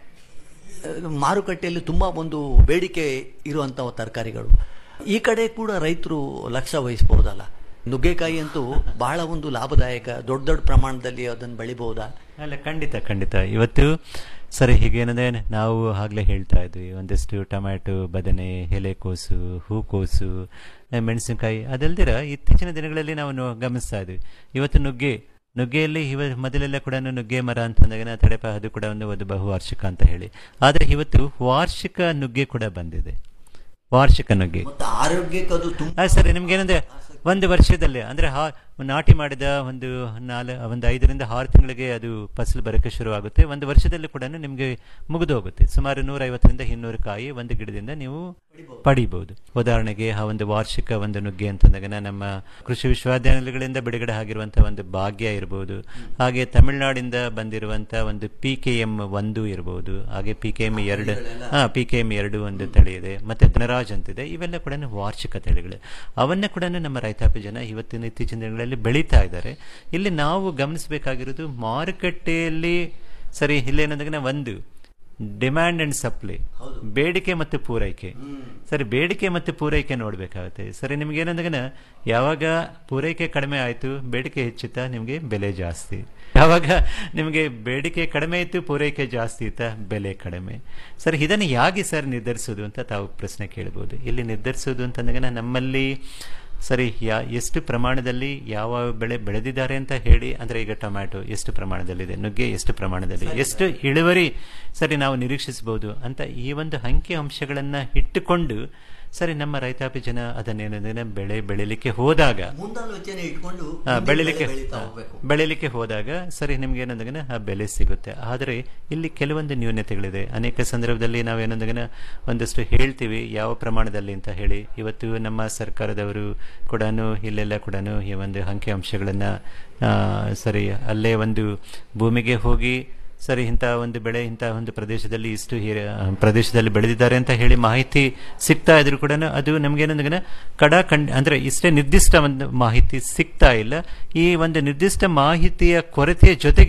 S8: ಅಹ್, ಮಾರುಕಟ್ಟೆಯಲ್ಲಿ ತುಂಬ ಒಂದು ಬೇಡಿಕೆ ಇರುವಂಥ ತರಕಾರಿಗಳು ಈ ಕಡೆ ಕೂಡ ರೈತರು ಲಕ್ಷ್ಯ ವಹಿಸ್ಬೋದಲ್ಲ ನುಗ್ಗೆಕಾಯಿ ಅಂತೂ ಬಹಳ ಒಂದು ಲಾಭದಾಯಕ ದೊಡ್ಡ ದೊಡ್ಡ ಪ್ರಮಾಣದಲ್ಲಿ ಅದನ್ನು ಬೆಳಿಬಹುದಾ
S9: ಅಲ್ಲ ಖಂಡಿತ ಖಂಡಿತ ಇವತ್ತು ಸರಿ ಹೀಗೇನಂದ್ರೆ ನಾವು ಆಗ್ಲೇ ಹೇಳ್ತಾ ಇದ್ವಿ ಒಂದಷ್ಟು ಟೊಮ್ಯಾಟೊ ಬದನೆ ಎಲೆಕೋಸು ಹೂಕೋಸು ಆ, ಮೆಣಸಿನಕಾಯಿ ಅದಲ್ದಿರ ಇತ್ತೀಚಿನ ದಿನಗಳಲ್ಲಿ ನಾವು ನೋ- ಗಮನಿಸ್ತಾ ಇದ್ವಿ ಇವತ್ತು ನುಗ್ಗೆ ನುಗ್ಗೆಯಲ್ಲಿ ಇವ ಮೊದಲೆಲ್ಲ ಕೂಡ ನುಗ್ಗೆ ಮರ ಅಂತಂದಾಗ ತಡೆಪ ಅದು ಕೂಡ ಒಂದು ಒಂದು ಬಹುವಾರ್ಷಿಕ ಅಂತ ಹೇಳಿ ಆದರೆ ಇವತ್ತು ವಾರ್ಷಿಕ ನುಗ್ಗೆ ಕೂಡ ಬಂದಿದೆ ವಾರ್ಷಿಕ ನುಗ್ಗೆ
S8: ಮತ್ತು ಆರೋಗ್ಯಕ್ಕೆ ಅದು ತುಂಬ
S9: ಆ, ಸರಿ ನಿಮ್ಗೆ ಏನಂದ್ರೆ ಒಂದು ವರ್ಷದಲ್ಲಿ ಅಂದ್ರೆ ಹಾ- ನಾಟಿ ಮಾಡಿದ ಒಂದು ನಾಲ್ ಒಂದು ಐದರಿಂದ ಆರು ತಿಂಗಳಿಗೆ ಅದು ಫಸಲು ಬರೋಕ್ಕೆ ಶುರು ಆಗುತ್ತೆ ಒಂದು ವರ್ಷದಲ್ಲಿ ಕೂಡ ನಿಮಗೆ ಮುಗಿದು ಹೋಗುತ್ತೆ ಸುಮಾರು ನೂರ ಐವತ್ತರಿಂದ ಇನ್ನೂರು ಕಾಯಿ ಒಂದು ಗಿಡದಿಂದ ನೀವು ಪಡಿಬಹುದು ಉದಾಹರಣೆಗೆ ಆ ಒಂದು ವಾರ್ಷಿಕ ಒಂದು ನುಗ್ಗೆ ಅಂತಂದಾಗ ನಮ್ಮ ಕೃಷಿ ವಿಶ್ವವಿದ್ಯಾನಿಲಯಗಳಿಂದ ಬಿಡುಗಡೆ ಆಗಿರುವಂತಹ ಒಂದು ಭಾಗ್ಯ ಇರಬಹುದು ಹಾಗೆ ತಮಿಳುನಾಡಿಂದ ಬಂದಿರುವಂತಹ ಒಂದು ಪಿ ಕೆ ಎಂ ಒಂದು ಇರಬಹುದು ಹಾಗೆ ಪಿ ಕೆ ಎಂ ಎರಡು ಹಾ ಪಿ ಕೆ ಎಂ ಎರಡು ಒಂದು ತಳಿ ಇದೆ ಮತ್ತೆ ಧನರಾಜ್ ಅಂತಿದೆ ಇವೆಲ್ಲ ಕೂಡ ವಾರ್ಷಿಕ ತಳಿಗಳು ಅವನ್ನ ಕೂಡ ನಮ್ಮ ರೈತಾಪಿ ಜನ ಇವತ್ತಿನ ಇತ್ತೀಚಿನ ದಿನಗಳಲ್ಲಿ ಬೆಳೀತಾ ಇದ್ದಾರೆ ಇಲ್ಲಿ ನಾವು ಗಮನಿಸಬೇಕಾಗಿರೋದು ಮಾರುಕಟ್ಟೆಯಲ್ಲಿ ಸರಿ ಇಲ್ಲೇನಂದಾಗ ಒಂದು ಡಿಮ್ಯಾಂಡ್ ಅಂಡ್ ಸಪ್ಲೈ ಬೇಡಿಕೆ ಮತ್ತು ಪೂರೈಕೆ ಸರಿ ಬೇಡಿಕೆ ಮತ್ತು ಪೂರೈಕೆ ನೋಡ್ಬೇಕಾಗುತ್ತೆ ಸರಿ ನಿಮ್ಗೆ ಏನಂದಾಗ ಯಾವಾಗ ಪೂರೈಕೆ ಕಡಿಮೆ ಆಯ್ತು ಬೇಡಿಕೆ ಹೆಚ್ಚುತ್ತಾ ನಿಮ್ಗೆ ಬೆಲೆ ಜಾಸ್ತಿ ಯಾವಾಗ ನಿಮಗೆ ಬೇಡಿಕೆ ಕಡಿಮೆ ಇತ್ತು ಪೂರೈಕೆ ಜಾಸ್ತಿ ಇತ್ತಾ ಬೆಲೆ ಕಡಿಮೆ ಸರ್ ಇದನ್ನು ಹೇಗೆ ಸರ್ ನಿರ್ಧರಿಸೋದು ಅಂತ ತಾವು ಪ್ರಶ್ನೆ ಕೇಳ್ಬೋದು ಇಲ್ಲಿ ನಿರ್ಧರಿಸೋದು ಅಂತಂದಾಗ ನಮ್ಮಲ್ಲಿ ಸರಿ ಯಾ ಎಷ್ಟು ಪ್ರಮಾಣದಲ್ಲಿ ಯಾವ ಬೆಳೆ ಬೆಳೆದಿದ್ದಾರೆ ಅಂತ ಹೇಳಿ ಅಂದ್ರೆ ಈಗ ಟೊಮ್ಯಾಟೊ ಎಷ್ಟು ಪ್ರಮಾಣದಲ್ಲಿದೆ ನುಗ್ಗೆ ಎಷ್ಟು ಪ್ರಮಾಣದಲ್ಲಿ ಎಷ್ಟು ಇಳುವರಿ ಸರಿ ನಾವು ನಿರೀಕ್ಷಿಸಬಹುದು ಅಂತ ಈ ಒಂದು ಅಂಕಿ ಅಂಶಗಳನ್ನ ಇಟ್ಟುಕೊಂಡು ಸರಿ ನಮ್ಮ ರೈತಾಪಿ ಜನ ಅದನ್ನೇನಂದ್ರೆ ಬೆಳೆ ಬೆಳಿಲಿಕ್ಕೆ ಹೋದಾಗ
S8: ಮುಂದಾಲೋಚನೆ ಇಟ್ಕೊಂಡು
S9: ಆ,
S8: ಮುಂದಿನ
S9: ಬೆಳಿಲಿಕ್ಕೆ
S8: ಬೆಳೆ ಬೆಳೀತಾ
S9: ಆ,
S8: ಹೋಗ್ಬೇಕು
S9: ಬೆಳಿಲಿಕ್ಕೆ ಹೋದಾಗ ಸರಿ ನಿಮ್ಗೆ ಏನಂದಾಗ ಆ ಬೆಲೆ ಸಿಗುತ್ತೆ ಆದರೆ ಇಲ್ಲಿ ಕೆಲವೊಂದು ನ್ಯೂನತೆಗಳಿದೆ ಅನೇಕ ಸಂದರ್ಭದಲ್ಲಿ ನಾವೇನಂದಾಗ ಒಂದಷ್ಟು ಹೇಳ್ತೀವಿ ಯಾವ ಪ್ರಮಾಣದಲ್ಲಿ ಅಂತ ಹೇಳಿ ಇವತ್ತು ನಮ್ಮ ಸರ್ಕಾರದವರು ಕೂಡ ಇಲ್ಲೆಲ್ಲ ಕೂಡ ಈ ಒಂದು ಅಂಕಿ ಅಂಶಗಳನ್ನ ಆ, ಸರಿ ಅಲ್ಲೇ ಒಂದು ಭೂಮಿಗೆ ಹೋಗಿ ಸರಿ ಇಂಥ ಒಂದು ಬೆಳೆ ಇಂಥ ಒಂದು ಪ್ರದೇಶದಲ್ಲಿ ಇಷ್ಟು ಹೀರ- ಪ್ರದೇಶದಲ್ಲಿ ಬೆಳೆದಿದ್ದಾರೆ ಅಂತ ಹೇಳಿ ಮಾಹಿತಿ ಸಿಗ್ತಾ ಇದ್ರು ಕೂಡ ಅದು ನಮ್ಗೇನಂದ್ರೆ ಕಡ ಕಂಡ್ ಅಂದ್ರೆ ಇಷ್ಟೇ ನಿರ್ದಿಷ್ಟ ಒಂದು ಮಾಹಿತಿ ಸಿಗ್ತಾ ಇಲ್ಲ ಈ ಒಂದು ನಿರ್ದಿಷ್ಟ ಮಾಹಿತಿಯ ಕೊರತೆಯ ಜೊತೆಗೆ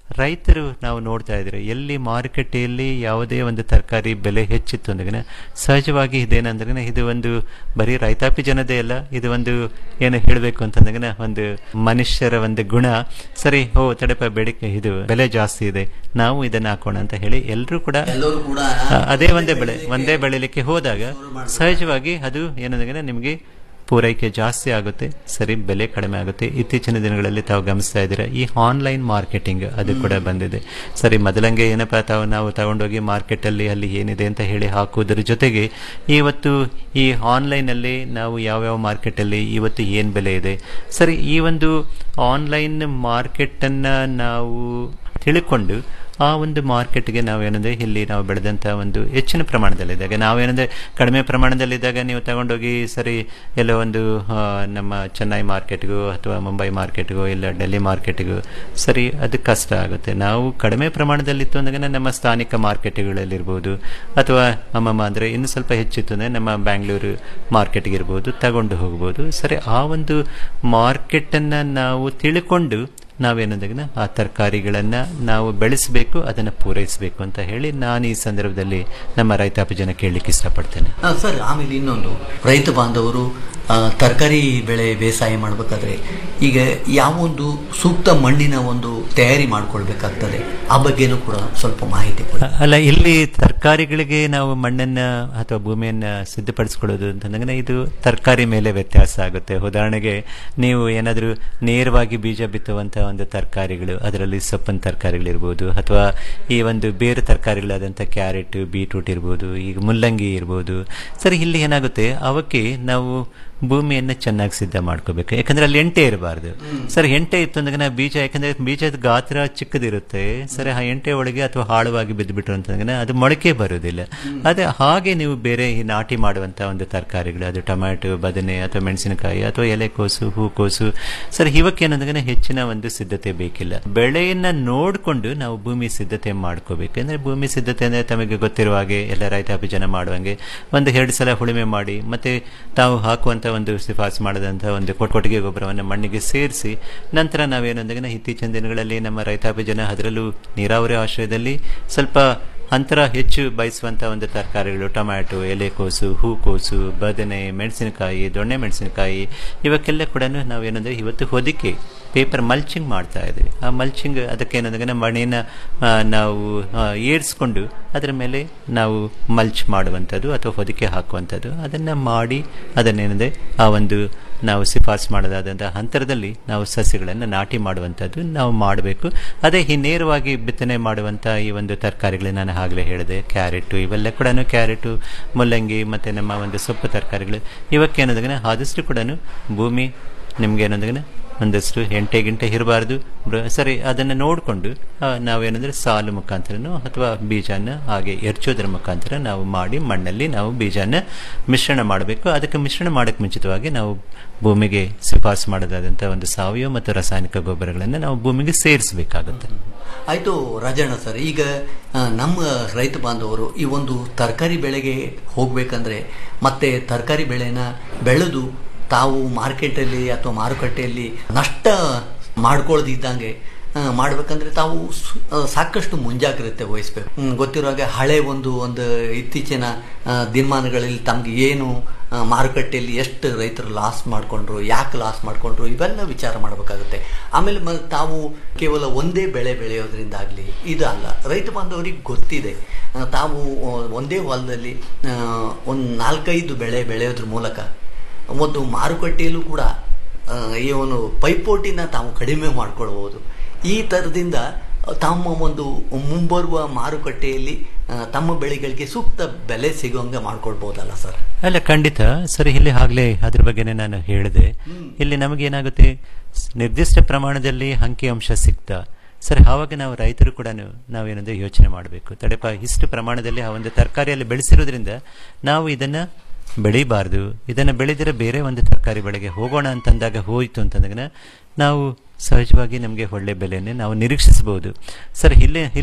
S9: ರೈತರು ನಾವು ನೋಡ್ತಾ ಇದ್ರೆ ಎಲ್ಲಿ ಮಾರುಕಟ್ಟೆಯಲ್ಲಿ ಯಾವುದೇ ಒಂದು ತರಕಾರಿ ಬೆಲೆ ಹೆಚ್ಚಿತ್ತು ಅಂದಾಗ ಸಹಜವಾಗಿ ಇದೇನಂದ್ರೆ ಇದು ಒಂದು ಬರೀ ರೈತಾಪಿ ಜನದೇ ಅಲ್ಲ ಇದು ಒಂದು ಏನು ಹೇಳಬೇಕು ಅಂತಂದಾಗ ಒಂದು ಮನುಷ್ಯರ ಒಂದು ಗುಣ ಸರಿ ಹೋ ತಡೆಪ ಬೇಡಿಕೆ ಇದು ಬೆಲೆ ಜಾಸ್ತಿ ಇದೆ ನಾವು ಇದನ್ನ ಹಾಕೋಣ ಅಂತ ಹೇಳಿ ಎಲ್ಲರೂ ಕೂಡ
S8: ಎಲ್ಲರೂ ಕೂಡ
S9: ಆ, ಅದೇ ಒಂದೇ ಬೆಳೆ ಒಂದೇ ಬೆಳಿಲಿಕ್ಕೆ ಹೋದಾಗ ಸಹಜವಾಗಿ ಅದು ಏನಂದ್ರೆ ನಿಮಗೆ ಪೂರೈಕೆ ಜಾಸ್ತಿ ಆಗುತ್ತೆ ಸರಿ ಬೆಲೆ ಕಡಿಮೆ ಆಗುತ್ತೆ ಇತ್ತೀಚಿನ ದಿನಗಳಲ್ಲಿ ತಾವು ಗಮನಿಸ್ತಾ ಇದ್ದೀರಾ ಈ ಆನ್ಲೈನ್ ಮಾರ್ಕೆಟಿಂಗ್ ಅದು ಕೂಡ ಬಂದಿದೆ ಸರಿ ಮೊದಲಂಗೆ ಏನಪ್ಪಾ ತಾವು ನಾವು ತಗೊಂಡೋಗಿ ಮಾರ್ಕೆಟಲ್ಲಿ ಅಲ್ಲಿ ಏನಿದೆ ಅಂತ ಹೇಳಿ ಹಾಕುವುದರ ಜೊತೆಗೆ ಇವತ್ತು ಈ ಆನ್ಲೈನಲ್ಲಿ ನಾವು ಯಾವ್ಯಾವ ಮಾರ್ಕೆಟಲ್ಲಿ ಇವತ್ತು ಏನು ಬೆಲೆ ಇದೆ ಸರಿ ಈ ಒಂದು ಆನ್ಲೈನ್ ಮಾರ್ಕೆಟನ್ನು ನಾವು ತಿಳ್ಕೊಂಡು ಆ ಒಂದು ಮಾರ್ಕೆಟ್ಗೆ ನಾವೇನಂದ್ರೆ ಇಲ್ಲಿ ನಾವು ಬೆಳೆದಂಥ ಒಂದು ಹೆಚ್ಚಿನ ಪ್ರಮಾಣದಲ್ಲಿದ್ದಾಗ ನಾವೇನಂದ್ರೆ ಕಡಿಮೆ ಪ್ರಮಾಣದಲ್ಲಿದ್ದಾಗ ನೀವು ತಗೊಂಡೋಗಿ ಸರಿ ಎಲ್ಲೋ ಒಂದು ಆ, ನಮ್ಮ ಚೆನ್ನೈ ಮಾರ್ಕೆಟ್ಗೂ ಅಥವಾ ಮುಂಬೈ ಮಾರ್ಕೆಟ್ಗೂ ಇಲ್ಲ ಡೆಲ್ಲಿ ಮಾರ್ಕೆಟ್ಗೂ ಸರಿ ಅದು ಕಷ್ಟ ಆಗುತ್ತೆ ನಾವು ಕಡಿಮೆ ಪ್ರಮಾಣದಲ್ಲಿತ್ತು ಅಂದಾಗ ನಮ್ಮ ಸ್ಥಾನಿಕ ಮಾರ್ಕೆಟ್ಗಳಲ್ಲಿರ್ಬೋದು ಅಥವಾ ಅಮ್ಮಮ್ಮ ಅಂದರೆ ಇನ್ನು ಸ್ವಲ್ಪ ಹೆಚ್ಚಿತ್ತು ಅಂದರೆ ನಮ್ಮ ಬ್ಯಾಂಗ್ಳೂರು ಮಾರ್ಕೆಟ್ಗೆ ಇರ್ಬೋದು ತಗೊಂಡು ಹೋಗ್ಬೋದು ಸರಿ ಆ ಒಂದು ಮಾರ್ಕೆಟನ್ನು ನಾವು ತಿಳ್ಕೊಂಡು ನಾವೇನಂದಾಗ ಆ ತರಕಾರಿಗಳನ್ನು ನಾವು ಬೆಳೆಸಬೇಕು ಅದನ್ನು ಪೂರೈಸಬೇಕು ಅಂತ ಹೇಳಿ ನಾನು ಈ ಸಂದರ್ಭದಲ್ಲಿ ನಮ್ಮ ರೈತಾಪಿ ಜನ ಕೇಳಲಿಕ್ಕೆ ಇಷ್ಟಪಡ್ತೇನೆ
S8: ಆ, ಸರ್ ಆಮೇಲೆ ಇನ್ನೊಂದು ರೈತ ಬಾಂಧವರು ತರಕಾರಿ ಬೆಳೆ ಬೇಸಾಯ ಮಾಡಬೇಕಾದ್ರೆ ಈಗ ಯಾವೊಂದು ಸೂಕ್ತ ಮಣ್ಣಿನ ಒಂದು ತಯಾರಿ ಮಾಡ್ಕೊಳ್ಬೇಕಾಗ್ತದೆ ಆ ಬಗ್ಗೆನೂ ಕೂಡ ಸ್ವಲ್ಪ ಮಾಹಿತಿ ಕೊಡಿ
S9: ಅಲ್ಲ ಇಲ್ಲಿ ತರಕಾರಿಗಳಿಗೆ ನಾವು ಮಣ್ಣನ್ನ ಅಥವಾ ಭೂಮಿಯನ್ನ ಸಿದ್ಧಪಡಿಸ್ಕೊಳ್ಳೋದು ಅಂತಂದಾಗ ಇದು ತರಕಾರಿ ಮೇಲೆ ವ್ಯತ್ಯಾಸ ಆಗುತ್ತೆ ಉದಾಹರಣೆಗೆ ನೀವು ಏನಾದರೂ ನೇರವಾಗಿ ಬೀಜ ಬಿತ್ತುವಂತ ಒಂದು ತರಕಾರಿಗಳು ಅದರಲ್ಲಿ ಸೊಪ್ಪಿನ ತರಕಾರಿಗಳಿರ್ಬೋದು ಅಥವಾ ಈ ಒಂದು ಬೇರೆ ತರಕಾರಿಗಳಾದಂಥ ಕ್ಯಾರೆಟ್ ಬೀಟ್ರೂಟ್ ಇರ್ಬೋದು ಈಗ ಮುಲ್ಲಂಗಿ ಇರ್ಬೋದು ಸರಿ ಇಲ್ಲಿ ಏನಾಗುತ್ತೆ ಅವಕ್ಕೆ ನಾವು ಭೂಮಿಯನ್ನು ಚೆನ್ನಾಗಿ ಸಿದ್ಧ ಮಾಡ್ಕೋಬೇಕು ಯಾಕಂದ್ರೆ ಅಲ್ಲಿ ಎಂಟೆ ಇರಬಾರ್ದು ಸರ್ ಎಂಟೆ ಇತ್ತು ಅಂದಾಗ ನಾವು ಬೀಜ ಯಾಕಂದ್ರೆ ಬೀಜದ ಗಾತ್ರ ಚಿಕ್ಕದಿರುತ್ತೆ ಸರಿ ಆ ಎಂಟೆ ಒಳಗೆ ಅಥವಾ ಹಾಳುವಾಗಿ ಬಿದ್ದುಬಿಟ್ರು ಅಂತಂದ್ರೆ ಅದು ಮೊಳಕೆ ಬರುವುದಿಲ್ಲ ಅದೇ ಹಾಗೆ ನೀವು ಬೇರೆ ಈ ನಾಟಿ ಮಾಡುವಂತ ಒಂದು ತರಕಾರಿಗಳು ಅದು ಟೊಮ್ಯಾಟೊ ಬದನೆ ಅಥವಾ ಮೆಣಸಿನಕಾಯಿ ಅಥವಾ ಎಲೆಕೋಸು ಹೂಕೋಸು ಸರ್ ಇವಕ್ಕೆ ಏನಂದ್ರೆ ಹೆಚ್ಚಿನ ಒಂದು ಸಿದ್ಧತೆ ಬೇಕಿಲ್ಲ ಬೆಳೆಯನ್ನ ನೋಡಿಕೊಂಡು ನಾವು ಭೂಮಿ ಸಿದ್ಧತೆ ಮಾಡ್ಕೋಬೇಕು ಅಂದ್ರೆ ಭೂಮಿ ಸಿದ್ಧತೆ ಅಂದ್ರೆ ತಮಗೆ ಗೊತ್ತಿರುವ ಹಾಗೆ ಎಲ್ಲ ರೈತಾಪಿ ಜನ ಮಾಡುವಂಗೆ ಒಂದು ಎರಡು ಸಲ ಉಳುಮೆ ಮಾಡಿ ಮತ್ತೆ ತಾವು ಹಾಕುವಂತ ಒಂದು ಶಿಫಾರಸು ಮಾಡದಂತ ಒಂದು ಕೊಟ್- ಕೊಟ್ಟಿಗೆ ಗೊಬ್ಬರವನ್ನು ಮಣ್ಣಿಗೆ ಸೇರಿಸಿ ನಂತರ ನಾವೇನಂದಾಗ ಇತ್ತೀಚಿನ ದಿನಗಳಲ್ಲಿ ನಮ್ಮ ರೈತಾಪಿ ಜನ ಅದರಲ್ಲೂ ನೀರಾವರಿ ಆಶ್ರಯದಲ್ಲಿ ಸ್ವಲ್ಪ ಅಂತರ ಹೆಚ್ಚು ಬಯಸುವಂತ ಒಂದು ತರಕಾರಿಗಳು ಟೊಮ್ಯಾಟೊ ಎಲೆಕೋಸು ಹೂಕೋಸು ಬದನೆ ಮೆಣಸಿನಕಾಯಿ ದೊಣ್ಣೆ ಮೆಣಸಿನಕಾಯಿ ಇವಕ್ಕೆಲ್ಲ ಕೂಡ ನಾವೇನಂದ್ರೆ ಇವತ್ತು ಹೊದಿಕೆ ಪೇಪರ್ ಮಲ್ಚಿಂಗ್ ಮಾಡ್ತಾ ಇದ್ದೀವಿ ಆ ಮಲ್ಚಿಂಗ್ ಅದಕ್ಕೆ ಏನಂದ್ರೆ ಮಣ್ಣಿನ ಆ, ನಾವು ಆ, ಏರ್ಸ್ಕೊಂಡು ಅದರ ಮೇಲೆ ನಾವು ಮಲ್ಚ್ ಮಾಡುವಂಥದ್ದು ಅಥವಾ ಹೊದಿಕೆ ಹಾಕುವಂಥದ್ದು ಅದನ್ನು ಮಾಡಿ ಅದನ್ನೇನಂದ್ರೆ ಆ ಒಂದು ನಾವು ಶಿಫಾರಸು ಮಾಡೋದಾದಂಥ ಹಂತರದಲ್ಲಿ ನಾವು ಸಸ್ಯಗಳನ್ನು ನಾಟಿ ಮಾಡುವಂಥದ್ದು ನಾವು ಮಾಡಬೇಕು ಅದೇ ಈ ನೇರವಾಗಿ ಬಿತ್ತನೆ ಮಾಡುವಂಥ ಈ ಒಂದು ತರಕಾರಿಗಳು ನಾನು ಆಗಲೇ ಹೇಳಿದೆ ಕ್ಯಾರೆಟು ಇವೆಲ್ಲ ಕೂಡ ಕ್ಯಾರೆಟು ಮುಲ್ಲಂಗಿ ಮತ್ತು ನಮ್ಮ ಒಂದು ಸೊಪ್ಪು ತರಕಾರಿಗಳು ಇವಕ್ಕೆ ಏನಂದ್ರೆ ಆದಷ್ಟು ಕೂಡ ಭೂಮಿ ನಿಮ್ಗೆ ಏನಂದ್ರೆ ಒಂದಷ್ಟು ಎಂಟೆ ಗಿಂಟೆ ಇರಬಾರ್ದು ಸರಿ ಅದನ್ನು ನೋಡಿಕೊಂಡು ನಾವೇನಂದ್ರೆ ಸಾಲು ಮುಖಾಂತರನೋ ಅಥವಾ ಬೀಜನ ಹಾಗೆ ಎರ್ಚೋದ್ರ ಮುಖಾಂತರ ನಾವು ಮಾಡಿ ಮಣ್ಣಲ್ಲಿ ನಾವು ಬೀಜನ ಮಿಶ್ರಣ ಮಾಡಬೇಕು ಅದಕ್ಕೆ ಮಿಶ್ರಣ ಮಾಡೋಕ್ಕೆ ಮುಂಚಿತವಾಗಿ ನಾವು ಭೂಮಿಗೆ ಶಿಫಾರಸು ಮಾಡೋದಾದಂಥ ಒಂದು ಸಾವಯವ ಮತ್ತು ರಾಸಾಯನಿಕ ಗೊಬ್ಬರಗಳನ್ನು ನಾವು ಭೂಮಿಗೆ ಸೇರಿಸಬೇಕಾಗುತ್ತೆ
S8: ಆಯ್ತು ರಾಜಣ್ಣ ಸರ್ ಈಗ ಆ, ನಮ್ಮ ರೈತ ಬಾಂಧವರು ಈ ಒಂದು ತರಕಾರಿ ಬೆಳೆಗೆ ಹೋಗ್ಬೇಕಂದ್ರೆ ಮತ್ತೆ ತರಕಾರಿ ಬೆಳೆನ ಬೆಳೆದು ತಾವು ಮಾರ್ಕೆಟಲ್ಲಿ ಅಥವಾ ಮಾರುಕಟ್ಟೆಯಲ್ಲಿ ನಷ್ಟ ಮಾಡ್ಕೊಳ್ದಿದ್ದಂಗೆ ಆ, ಮಾಡ್ಬೇಕಂದ್ರೆ ತಾವು ಸು- ಆ, ಸಾಕಷ್ಟು ಮುಂಜಾಗ್ರತೆ ವಹಿಸ್ಬೇಕು ಹ್ಮ್, ಗೊತ್ತಿರೋ ಹಾಗೆ ಹಳೆ ಒಂದು ಒಂದು ಇತ್ತೀಚಿನ ಆ, ದಿನಮಾನಗಳಲ್ಲಿ ತಮ್ಗೆ ಏನು ಆ, ಮಾರುಕಟ್ಟೆಯಲ್ಲಿ ಎಷ್ಟು ರೈತರು ಲಾಸ್ ಮಾಡ್ಕೊಂಡ್ರು ಯಾಕೆ ಲಾಸ್ ಮಾಡ್ಕೊಂಡ್ರು ಇವೆಲ್ಲ ವಿಚಾರ ಮಾಡಬೇಕಾಗುತ್ತೆ ಆಮೇಲೆ ಮ ತಾವು ಕೇವಲ ಒಂದೇ ಬೆಳೆ ಬೆಳೆಯೋದ್ರಿಂದಾಗಲಿ ಇದು ಅಲ್ಲ ರೈತ ಬಾಂಧವರಿಗೆ ಗೊತ್ತಿದೆ ಆ, ತಾವು ಆ, ಒಂದೇ ಹೊಲದಲ್ಲಿ ಒಂದು ನಾಲ್ಕೈದು ಬೆಳೆ ಬೆಳೆಯೋದ್ರ ಮೂಲಕ ಒಂದು ಮಾರುಕಟ್ಟೆಯಲ್ಲೂ ಕೂಡ ಆ, ಈ ಒಂದು ಪೈಪೋಟಿನ ತಾವು ಕಡಿಮೆ ಮಾಡ್ಕೊಳ್ಬೋದು ಈ ಥರದಿಂದ ತಮ್ಮ ಒಂದು ಮುಂಬರುವ ಮಾರುಕಟ್ಟೆಯಲ್ಲಿ ಆ, ತಮ್ಮ ಬೆಳೆಗಳಿಗೆ ಸೂಕ್ತ ಬೆಲೆ ಸಿಗೋಂಗೆ ಮಾಡ್ಕೊಳ್ಬೋದಲ್ಲ ಸರ್
S9: ಅಲ್ಲ ಖಂಡಿತ ಸರಿ ಇಲ್ಲಿ ಆಗ್ಲೇ ಅದ್ರ ಬಗ್ಗೆನೇ ನಾನು ಹೇಳಿದೆ ಇಲ್ಲಿ ನಮಗೇನಾಗುತ್ತೆ ಸ್- ನಿರ್ದಿಷ್ಟ ಪ್ರಮಾಣದಲ್ಲಿ ಅಂಕಿಅಂಶ ಸಿಗ್ತಾ ಸರಿ ಆವಾಗ ನಾವು ರೈತರು ಕೂಡ ನಾವೇನಂದ್ರೆ ಯೋಚನೆ ಮಾಡಬೇಕು ತಡೆಪ ಇಷ್ಟು ಪ್ರಮಾಣದಲ್ಲಿ ಆ ಒಂದು ತರಕಾರಿಯಲ್ಲಿ ಬೆಳೆಸಿರೋದ್ರಿಂದ ನಾವು ಇದನ್ನ ಬೆಳಿಬಾರ್ದು ಇದನ್ನ ಬೆಳೆದಿರೋ ಬೇರೆ ಒಂದು ತರಕಾರಿ ಬೆಳೆಗೆ ಹೋಗೋಣ ಅಂತಂದಾಗ ಹೋಯ್ತು ಅಂತಂದಾಗ ನಾವು ಸಹಜವಾಗಿ ನಮಗೆ ಒಳ್ಳೆ ಬೆಲೆಯನ್ನೇ ನಾವು ನಿರೀಕ್ಷಿಸಬಹುದು ಸರ್ ಇಲ್ಲೇ ಇಲ್ಲ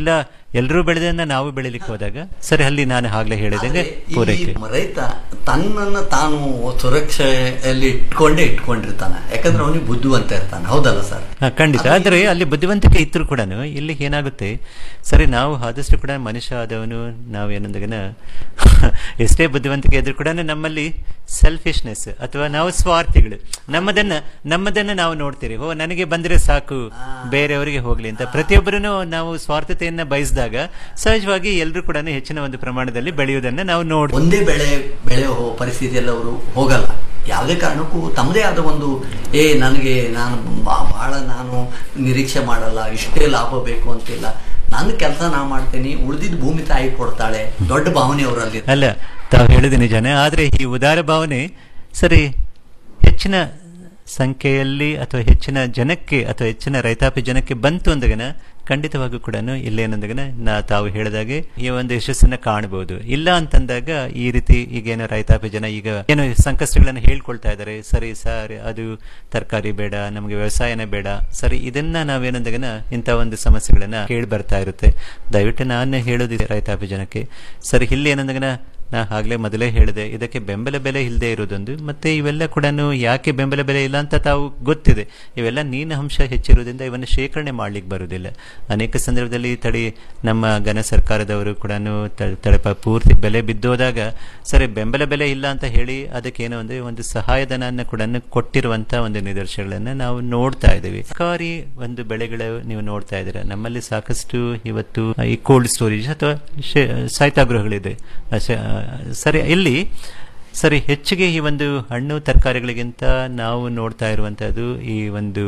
S9: ಎಲ್ಲರೂ ಬೆಳೆದನ್ನ ನಾವು ಬೆಳಿಲಿಕ್ಕೆ ಹೋದಾಗ ಸರಿ ಅಲ್ಲಿ ನಾನು ಆಗ್ಲೇ ಹೇಳಿದಂಗೆ
S8: ಆದ್ರೆ ಈ
S9: ಪೂರೈಕೆ
S8: ರೈತ ತನ್ನನ್ನ ತಾನು ಸುರಕ್ಷೆಯಲ್ಲಿ ಇಟ್ಕೊಂಡೇ ಇಟ್ಕೊಂಡಿರ್ತಾನೆ ಯಾಕಂದ್ರೆ ಅವನಿಗೆ ಬುದ್ಧಿವಂತ ಇರ್ತಾನೆ ಹೌದಲ್ಲ ಸರ್
S9: ಹಾ, ಖಂಡಿತ ಆದ್ರೆ ಅಲ್ಲಿ ಬುದ್ಧಿವಂತಿಕೆ ಇದ್ರು ಕೂಡ ಇಲ್ಲಿ ಏನಾಗುತ್ತೆ ಸರಿ ನಾವು ಆದಷ್ಟು ಕೂಡ ಮನುಷ್ಯ ಆದವನು ನಾವು ಏನಂದಾಗನ ಎಷ್ಟೇ ಬುದ್ಧಿವಂತಿಕೆ ಇದ್ರು ಕೂಡ ನಮ್ಮಲ್ಲಿ ಸೆಲ್ಫಿಶ್ನೆಸ್ ಅಥವಾ ನಾವು ಸ್ವಾರ್ಥಿಗಳು ನಮ್ಮದನ್ನ ನಮ್ಮದನ್ನ ನಾವು ನೋಡ್ತೀರಿ ಓ ನನಗೆ ಬಂದ್ರೆ ಸಾಕು ಬೇರೆಯವರಿಗೆ ಹೋಗ್ಲಿ ಅಂತ ಪ್ರತಿಯೊಬ್ಬರೂ ನಾವು ಸ್ವಾರ್ಥತೆಯನ್ನ ಬಯಸಿದಾಗ ಸಹಜವಾಗಿ ಎಲ್ಲರೂ ಕೂಡ ಹೆಚ್ಚಿನ ಒಂದು ಪ್ರಮಾಣದಲ್ಲಿ ಬೆಳೆಯುವುದನ್ನ ನಾವು ನೋಡ್
S8: ಒಂದೇ ಬೆಳೆ ಬೆಳೆಯೋ ಪರಿಸ್ಥಿತಿಯಲ್ಲಿ ಅವರು ಹೋಗಲ್ಲ ಯಾವುದೇ ಕಾರಣಕ್ಕೂ ತಮ್ಮದೇ ಆದ ಒಂದು ಏ ನನಗೆ ನಾನು ಬಾ- ಬಹಳ ನಾನು ನಿರೀಕ್ಷೆ ಮಾಡಲ್ಲ ಇಷ್ಟೇ ಲಾಭ ಬೇಕು ಅಂತಿಲ್ಲ ನನ್ನ ಕೆಲಸ ನಾ ಮಾಡ್ತೇನೆ ಉಳಿದಿದ್ದ ಭೂಮಿ ತಾಯಿ ಕೊಡ್ತಾಳೆ ದೊಡ್ಡ ಭಾವನೆ ಅವರಲ್ಲಿ
S9: ಅಲ್ಲ ತಾವು ಹೇಳಿದ ನಿಜಾನೇ ಆದ್ರೆ ಈ ಉದಾರ ಭಾವನೆ ಸರಿ ಹೆಚ್ಚಿನ ಸಂಖ್ಯೆಯಲ್ಲಿ ಅಥವಾ ಹೆಚ್ಚಿನ ಜನಕ್ಕೆ ಅಥವಾ ಹೆಚ್ಚಿನ ರೈತಾಪಿ ಜನಕ್ಕೆ ಬಂತು ಅಂದಾಗನ ಖಂಡಿತವಾಗೂ ಕೂಡ ಇಲ್ಲೇನಂದಾಗನ ನಾ ತಾವು ಹೇಳಿದಾಗೆ ಈ ಒಂದು ಯಶಸ್ಸನ್ನ ಕಾಣಬಹುದು ಇಲ್ಲ ಅಂತಂದಾಗ ಈ ರೀತಿ ಈಗೇನೋ ರೈತಾಪಿ ಜನ ಈಗ ಏನೋ ಸಂಕಷ್ಟಗಳನ್ನು ಹೇಳ್ಕೊಳ್ತಾ ಇದ್ದಾರೆ ಸರಿ ಸರ್ ಅದು ತರಕಾರಿ ಬೇಡ ನಮಗೆ ವ್ಯವಸಾಯನೇ ಬೇಡ ಸರಿ ಇದನ್ನ ನಾವೇನಂದಾಗನ ಇಂಥ ಒಂದು ಸಮಸ್ಯೆಗಳನ್ನ ಕೇಳಿ ಬರ್ತಾ ಇರುತ್ತೆ ದಯವಿಟ್ಟು ನಾನು ಹೇಳೋದಿದೆ ರೈತಾಪಿ ಜನಕ್ಕೆ ಸರಿ ಇಲ್ಲಿ ಏನಂದಾಗನ ನಾ ಆಗ್ಲೇ ಮೊದಲೇ ಹೇಳಿದೆ ಇದಕ್ಕೆ ಬೆಂಬಲ ಬೆಲೆ ಇಲ್ಲದೆ ಇರೋದೊಂದು ಮತ್ತೆ ಇವೆಲ್ಲ ಕೂಡ ಯಾಕೆ ಬೆಂಬಲ ಬೆಲೆ ಇಲ್ಲ ಅಂತ ತಾವು ಗೊತ್ತಿದೆ ಇವೆಲ್ಲ ನೀರಿನ ಅಂಶ ಹೆಚ್ಚಿರೋದ್ರಿಂದ ಇವನ್ನು ಶೇಖರಣೆ ಮಾಡ್ಲಿಕ್ಕೆ ಬರುವುದಿಲ್ಲ ಅನೇಕ ಸಂದರ್ಭದಲ್ಲಿ ತಡಿ ನಮ್ಮ ಘನ ಸರ್ಕಾರದವರು ಕೂಡ ತಳಪ ಪೂರ್ತಿ ಬೆಲೆ ಬಿದ್ದೋದಾಗ ಸರಿ ಬೆಂಬಲ ಬೆಲೆ ಇಲ್ಲ ಅಂತ ಹೇಳಿ ಅದಕ್ಕೆ ಏನೋ ಅಂದ್ರೆ ಒಂದು ಸಹಾಯಧನವನ್ನು ಕೂಡ ಕೊಟ್ಟಿರುವಂತ ಒಂದು ನಿದರ್ಶನಗಳನ್ನ ನಾವು ನೋಡ್ತಾ ಇದ್ದೀವಿ ಸರ್ಕಾರಿ ಒಂದು ಬೆಳೆಗಳು ನೀವು ನೋಡ್ತಾ ಇದ್ದೀರಾ ನಮ್ಮಲ್ಲಿ ಸಾಕಷ್ಟು ಇವತ್ತು ಈ ಕೋಲ್ಡ್ ಸ್ಟೋರೇಜ್ ಅಥವಾ ಶೇ- ಸಾಯ್ತಾಗೃಹಗಳಿದೆ ಅಶ- ಸರಿ ಇಲ್ಲಿ ಸರಿ ಹೆಚ್ಚಿಗೆ ಈ ಒಂದು ಹಣ್ಣು ತರಕಾರಿಗಳಿಗಿಂತ ನಾವು ನೋಡ್ತಾ ಇರುವಂತಹದ್ದು ಈ ಒಂದು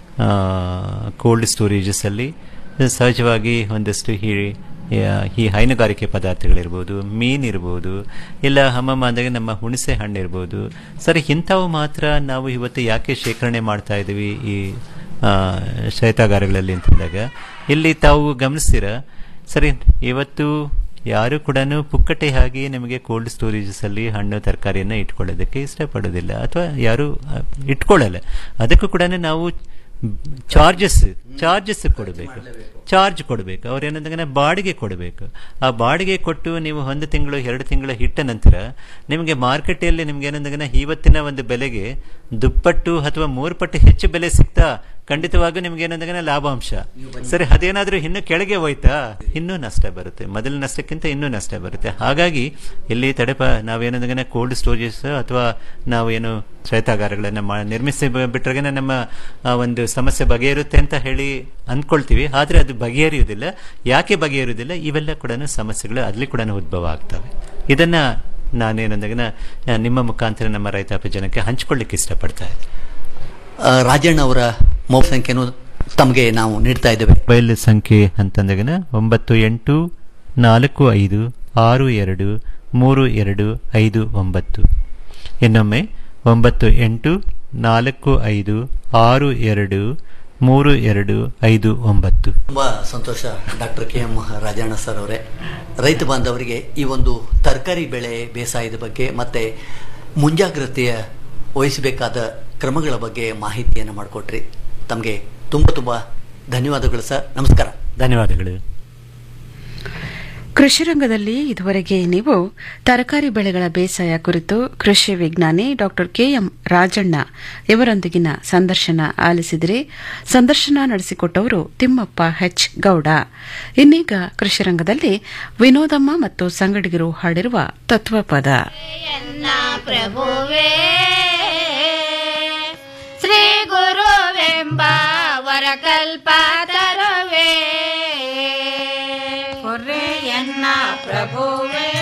S9: ಕೋಲ್ಡ್ ಸ್ಟೋರೇಜಸ್ ಅಲ್ಲಿ ಸಹಜವಾಗಿ ಒಂದಷ್ಟು ಈ ಯಾ- ಈ ಹೈನುಗಾರಿಕೆ ಪದಾರ್ಥಗಳಿರ್ಬೋದು ಮೀನಿರ್ಬೋದು ಇಲ್ಲ ಹಮ್ಮಮ್ಮ ಅಂದಾಗ ನಮ್ಮ ಹುಣಸೆ ಹಣ್ಣಿರ್ಬೋದು ಸರಿ ಇಂಥವು ಮಾತ್ರ ನಾವು ಇವತ್ತು ಯಾಕೆ ಶೇಖರಣೆ ಮಾಡ್ತಾ ಇದ್ದೀವಿ ಈ ಆ, ಶೈತಾಗಾರಗಳಲ್ಲಿ ಅಂತಂದಾಗ ಇಲ್ಲಿ ತಾವು ಗಮನಿಸ್ತೀರ ಸರಿ ಇವತ್ತು ಯಾರು ಕೂಡ ಪುಕ್ಕಟೆಯಾಗಿ ನಿಮಗೆ ಕೋಲ್ಡ್ ಸ್ಟೋರೇಜಸ್ ಅಲ್ಲಿ ಹಣ್ಣು ತರಕಾರಿಯನ್ನ ಇಟ್ಕೊಳ್ಳೋದಕ್ಕೆ ಇಷ್ಟಪಡೋದಿಲ್ಲ ಅಥವಾ ಯಾರು ಆ, ಇಟ್ಕೊಳ್ಳಲ್ಲ ಅದಕ್ಕೂ ಕೂಡ ನಾವು ಚಾರ್ಜಸ್ ಚಾರ್ಜಸ್ ಕೊಡಬೇಕು ಚಾರ್ಜ್ ಕೊಡಬೇಕು ಅವ್ರು ಏನಂದ್ರೆ ಬಾಡಿಗೆ ಕೊಡಬೇಕು ಆ ಬಾಡಿಗೆ ಕೊಟ್ಟು ನೀವು ಒಂದು ತಿಂಗಳು ಎರಡು ತಿಂಗಳು ಇಟ್ಟ ನಂತರ ನಿಮಗೆ ಮಾರ್ಕೆಟಲ್ಲಿ ನಿಮ್ಗೆ ಏನಂದ್ರೆ ಇವತ್ತಿನ ಒಂದು ಬೆಲೆಗೆ ದುಪ್ಪಟ್ಟು ಅಥವಾ ಮೂರು ಪಟ್ಟು ಹೆಚ್ಚು ಬೆಲೆ ಸಿಗ್ತಾ ಖಂಡಿತವಾಗೂ ನಿಮ್ಗೆ ಏನಂದ್ರೆ ಲಾಭಾಂಶ ಸರಿ ಅದೇನಾದ್ರೂ ಇನ್ನು ಕೆಳಗೆ ಹೋಯ್ತಾ ಇನ್ನೂ ನಷ್ಟ ಬರುತ್ತೆ ಮೊದಲ ನಷ್ಟಕ್ಕಿಂತ ಇನ್ನೂ ನಷ್ಟ ಬರುತ್ತೆ ಹಾಗಾಗಿ ಇಲ್ಲಿ ತಡೆಪ ನಾವೇನಂದ್ರೆ ಕೋಲ್ಡ್ ಸ್ಟೋರೇಜಸ್ ಅಥವಾ ನಾವು ಏನು ಶ್ವೇತಾಗಾರಗಳನ್ನ ಮಾ- ನಿರ್ಮಿಸಿ ಬ- ಬಿಟ್ರೆಗೇನೆ ನಮ್ಮ ಆ, ಒಂದು ಸಮಸ್ಯೆ ಬಗೆಹರುತ್ತೆ ಅಂತ ಹೇಳಿ ಅಂದ್ಕೊಳ್ತೀವಿ ಆದ್ರೆ ಅದು ಬಗೆಹರಿಯುವುದಿಲ್ಲ ಯಾಕೆ ಬಗೆಹರಿಯುವುದಿಲ್ಲ ಇವೆಲ್ಲ ಕೂಡ ಸಮಸ್ಯೆಗಳು ಅಲ್ಲಿ ಕೂಡ ಉದ್ಭವ ಆಗ್ತವೆ ಇದನ್ನ ನಾನೇನಂದಾಗ ನಿಮ್ಮ ಮುಖಾಂತರ ನಮ್ಮ ರೈತಾಪಿ ಜನಕ್ಕೆ ಹಂಚ್ಕೊಳ್ಳಿಕ್ಕೆ ಇಷ್ಟಪಡ್ತಾ ಇದ್ದೀನಿ
S8: ಆ, ರಾಜಣ್ಣ ಅವರ ಮೊಬೈಲ್ ಸಂಖ್ಯೆನೂ ತಮಗೆ ನಾವು ನೀಡ್ತಾ ಇದ್ದೇವೆ
S9: ಮೊಬೈಲ್ ಸಂಖ್ಯೆ ಅಂತಂದಾಗನ ಒಂಬತ್ತು ಎಂಟು ನಾಲ್ಕು ಐದು ಆರು ಎರಡು ಮೂರು ಎರಡು ಐದು ಒಂಬತ್ತು ಇನ್ನೊಮ್ಮೆ ಒಂಬತ್ತು ಎಂಟು ನಾಲ್ಕು ಐದು ಆರು ಎರಡು ಮೂರು ಎರಡು ಐದು ಒಂಬತ್ತು
S8: ತುಂಬಾ ಸಂತೋಷ doctor K M Rajanna sir ಅವರೇ ರೈತ ಬಾಂಧವರಿಗೆ ಈ ಒಂದು ತರಕಾರಿ ಬೆಳೆ ಬೇಸಾಯದ ಬಗ್ಗೆ ಮತ್ತೆ ಮುಂಜಾಗ್ರತೆಯ ವಹಿಸಬೇಕಾದ ಕ್ರಮಗಳ ಬಗ್ಗೆ ಮಾಹಿತಿಯನ್ನು ಮಾಡಿಕೊಟ್ರಿ ತಮಗೆ ತುಂಬ ತುಂಬ ಧನ್ಯವಾದಗಳು ಸರ್ ನಮಸ್ಕಾರ
S9: ಧನ್ಯವಾದಗಳು
S3: ಕೃಷಿ ರಂಗದಲ್ಲಿ ಇದುವರೆಗೆ ನೀವು ತರಕಾರಿ ಬೆಳೆಗಳ ಬೇಸಾಯ ಕುರಿತು ಕೃಷಿ ವಿಜ್ಞಾನಿ ಡಾಕ್ಟರ್ ಕೆಎಂ ರಾಜಣ್ಣ ಇವರೊಂದಿಗಿನ ಸಂದರ್ಶನ ಆಲಿಸಿದರೆ ಸಂದರ್ಶನ ನಡೆಸಿಕೊಟ್ಟವರು ತಿಮ್ಮಪ್ಪ ಹೆಚ್ ಗೌಡ ಇನ್ನೀಗ ಕೃಷಿ ರಂಗದಲ್ಲಿ ವಿನೋದಮ್ಮ ಮತ್ತು ಸಂಗಡಿಗರು ಹಾಡಿರುವ ತತ್ವಪದ
S5: ಎನ್ನ ಪ್ರಭುವೇ ಶ್ರೀ ಗುರುವೆಂಬ ವರಕಲ್ಪ ತರುವೆ ಎನ್ನ ಪ್ರಭುವೇ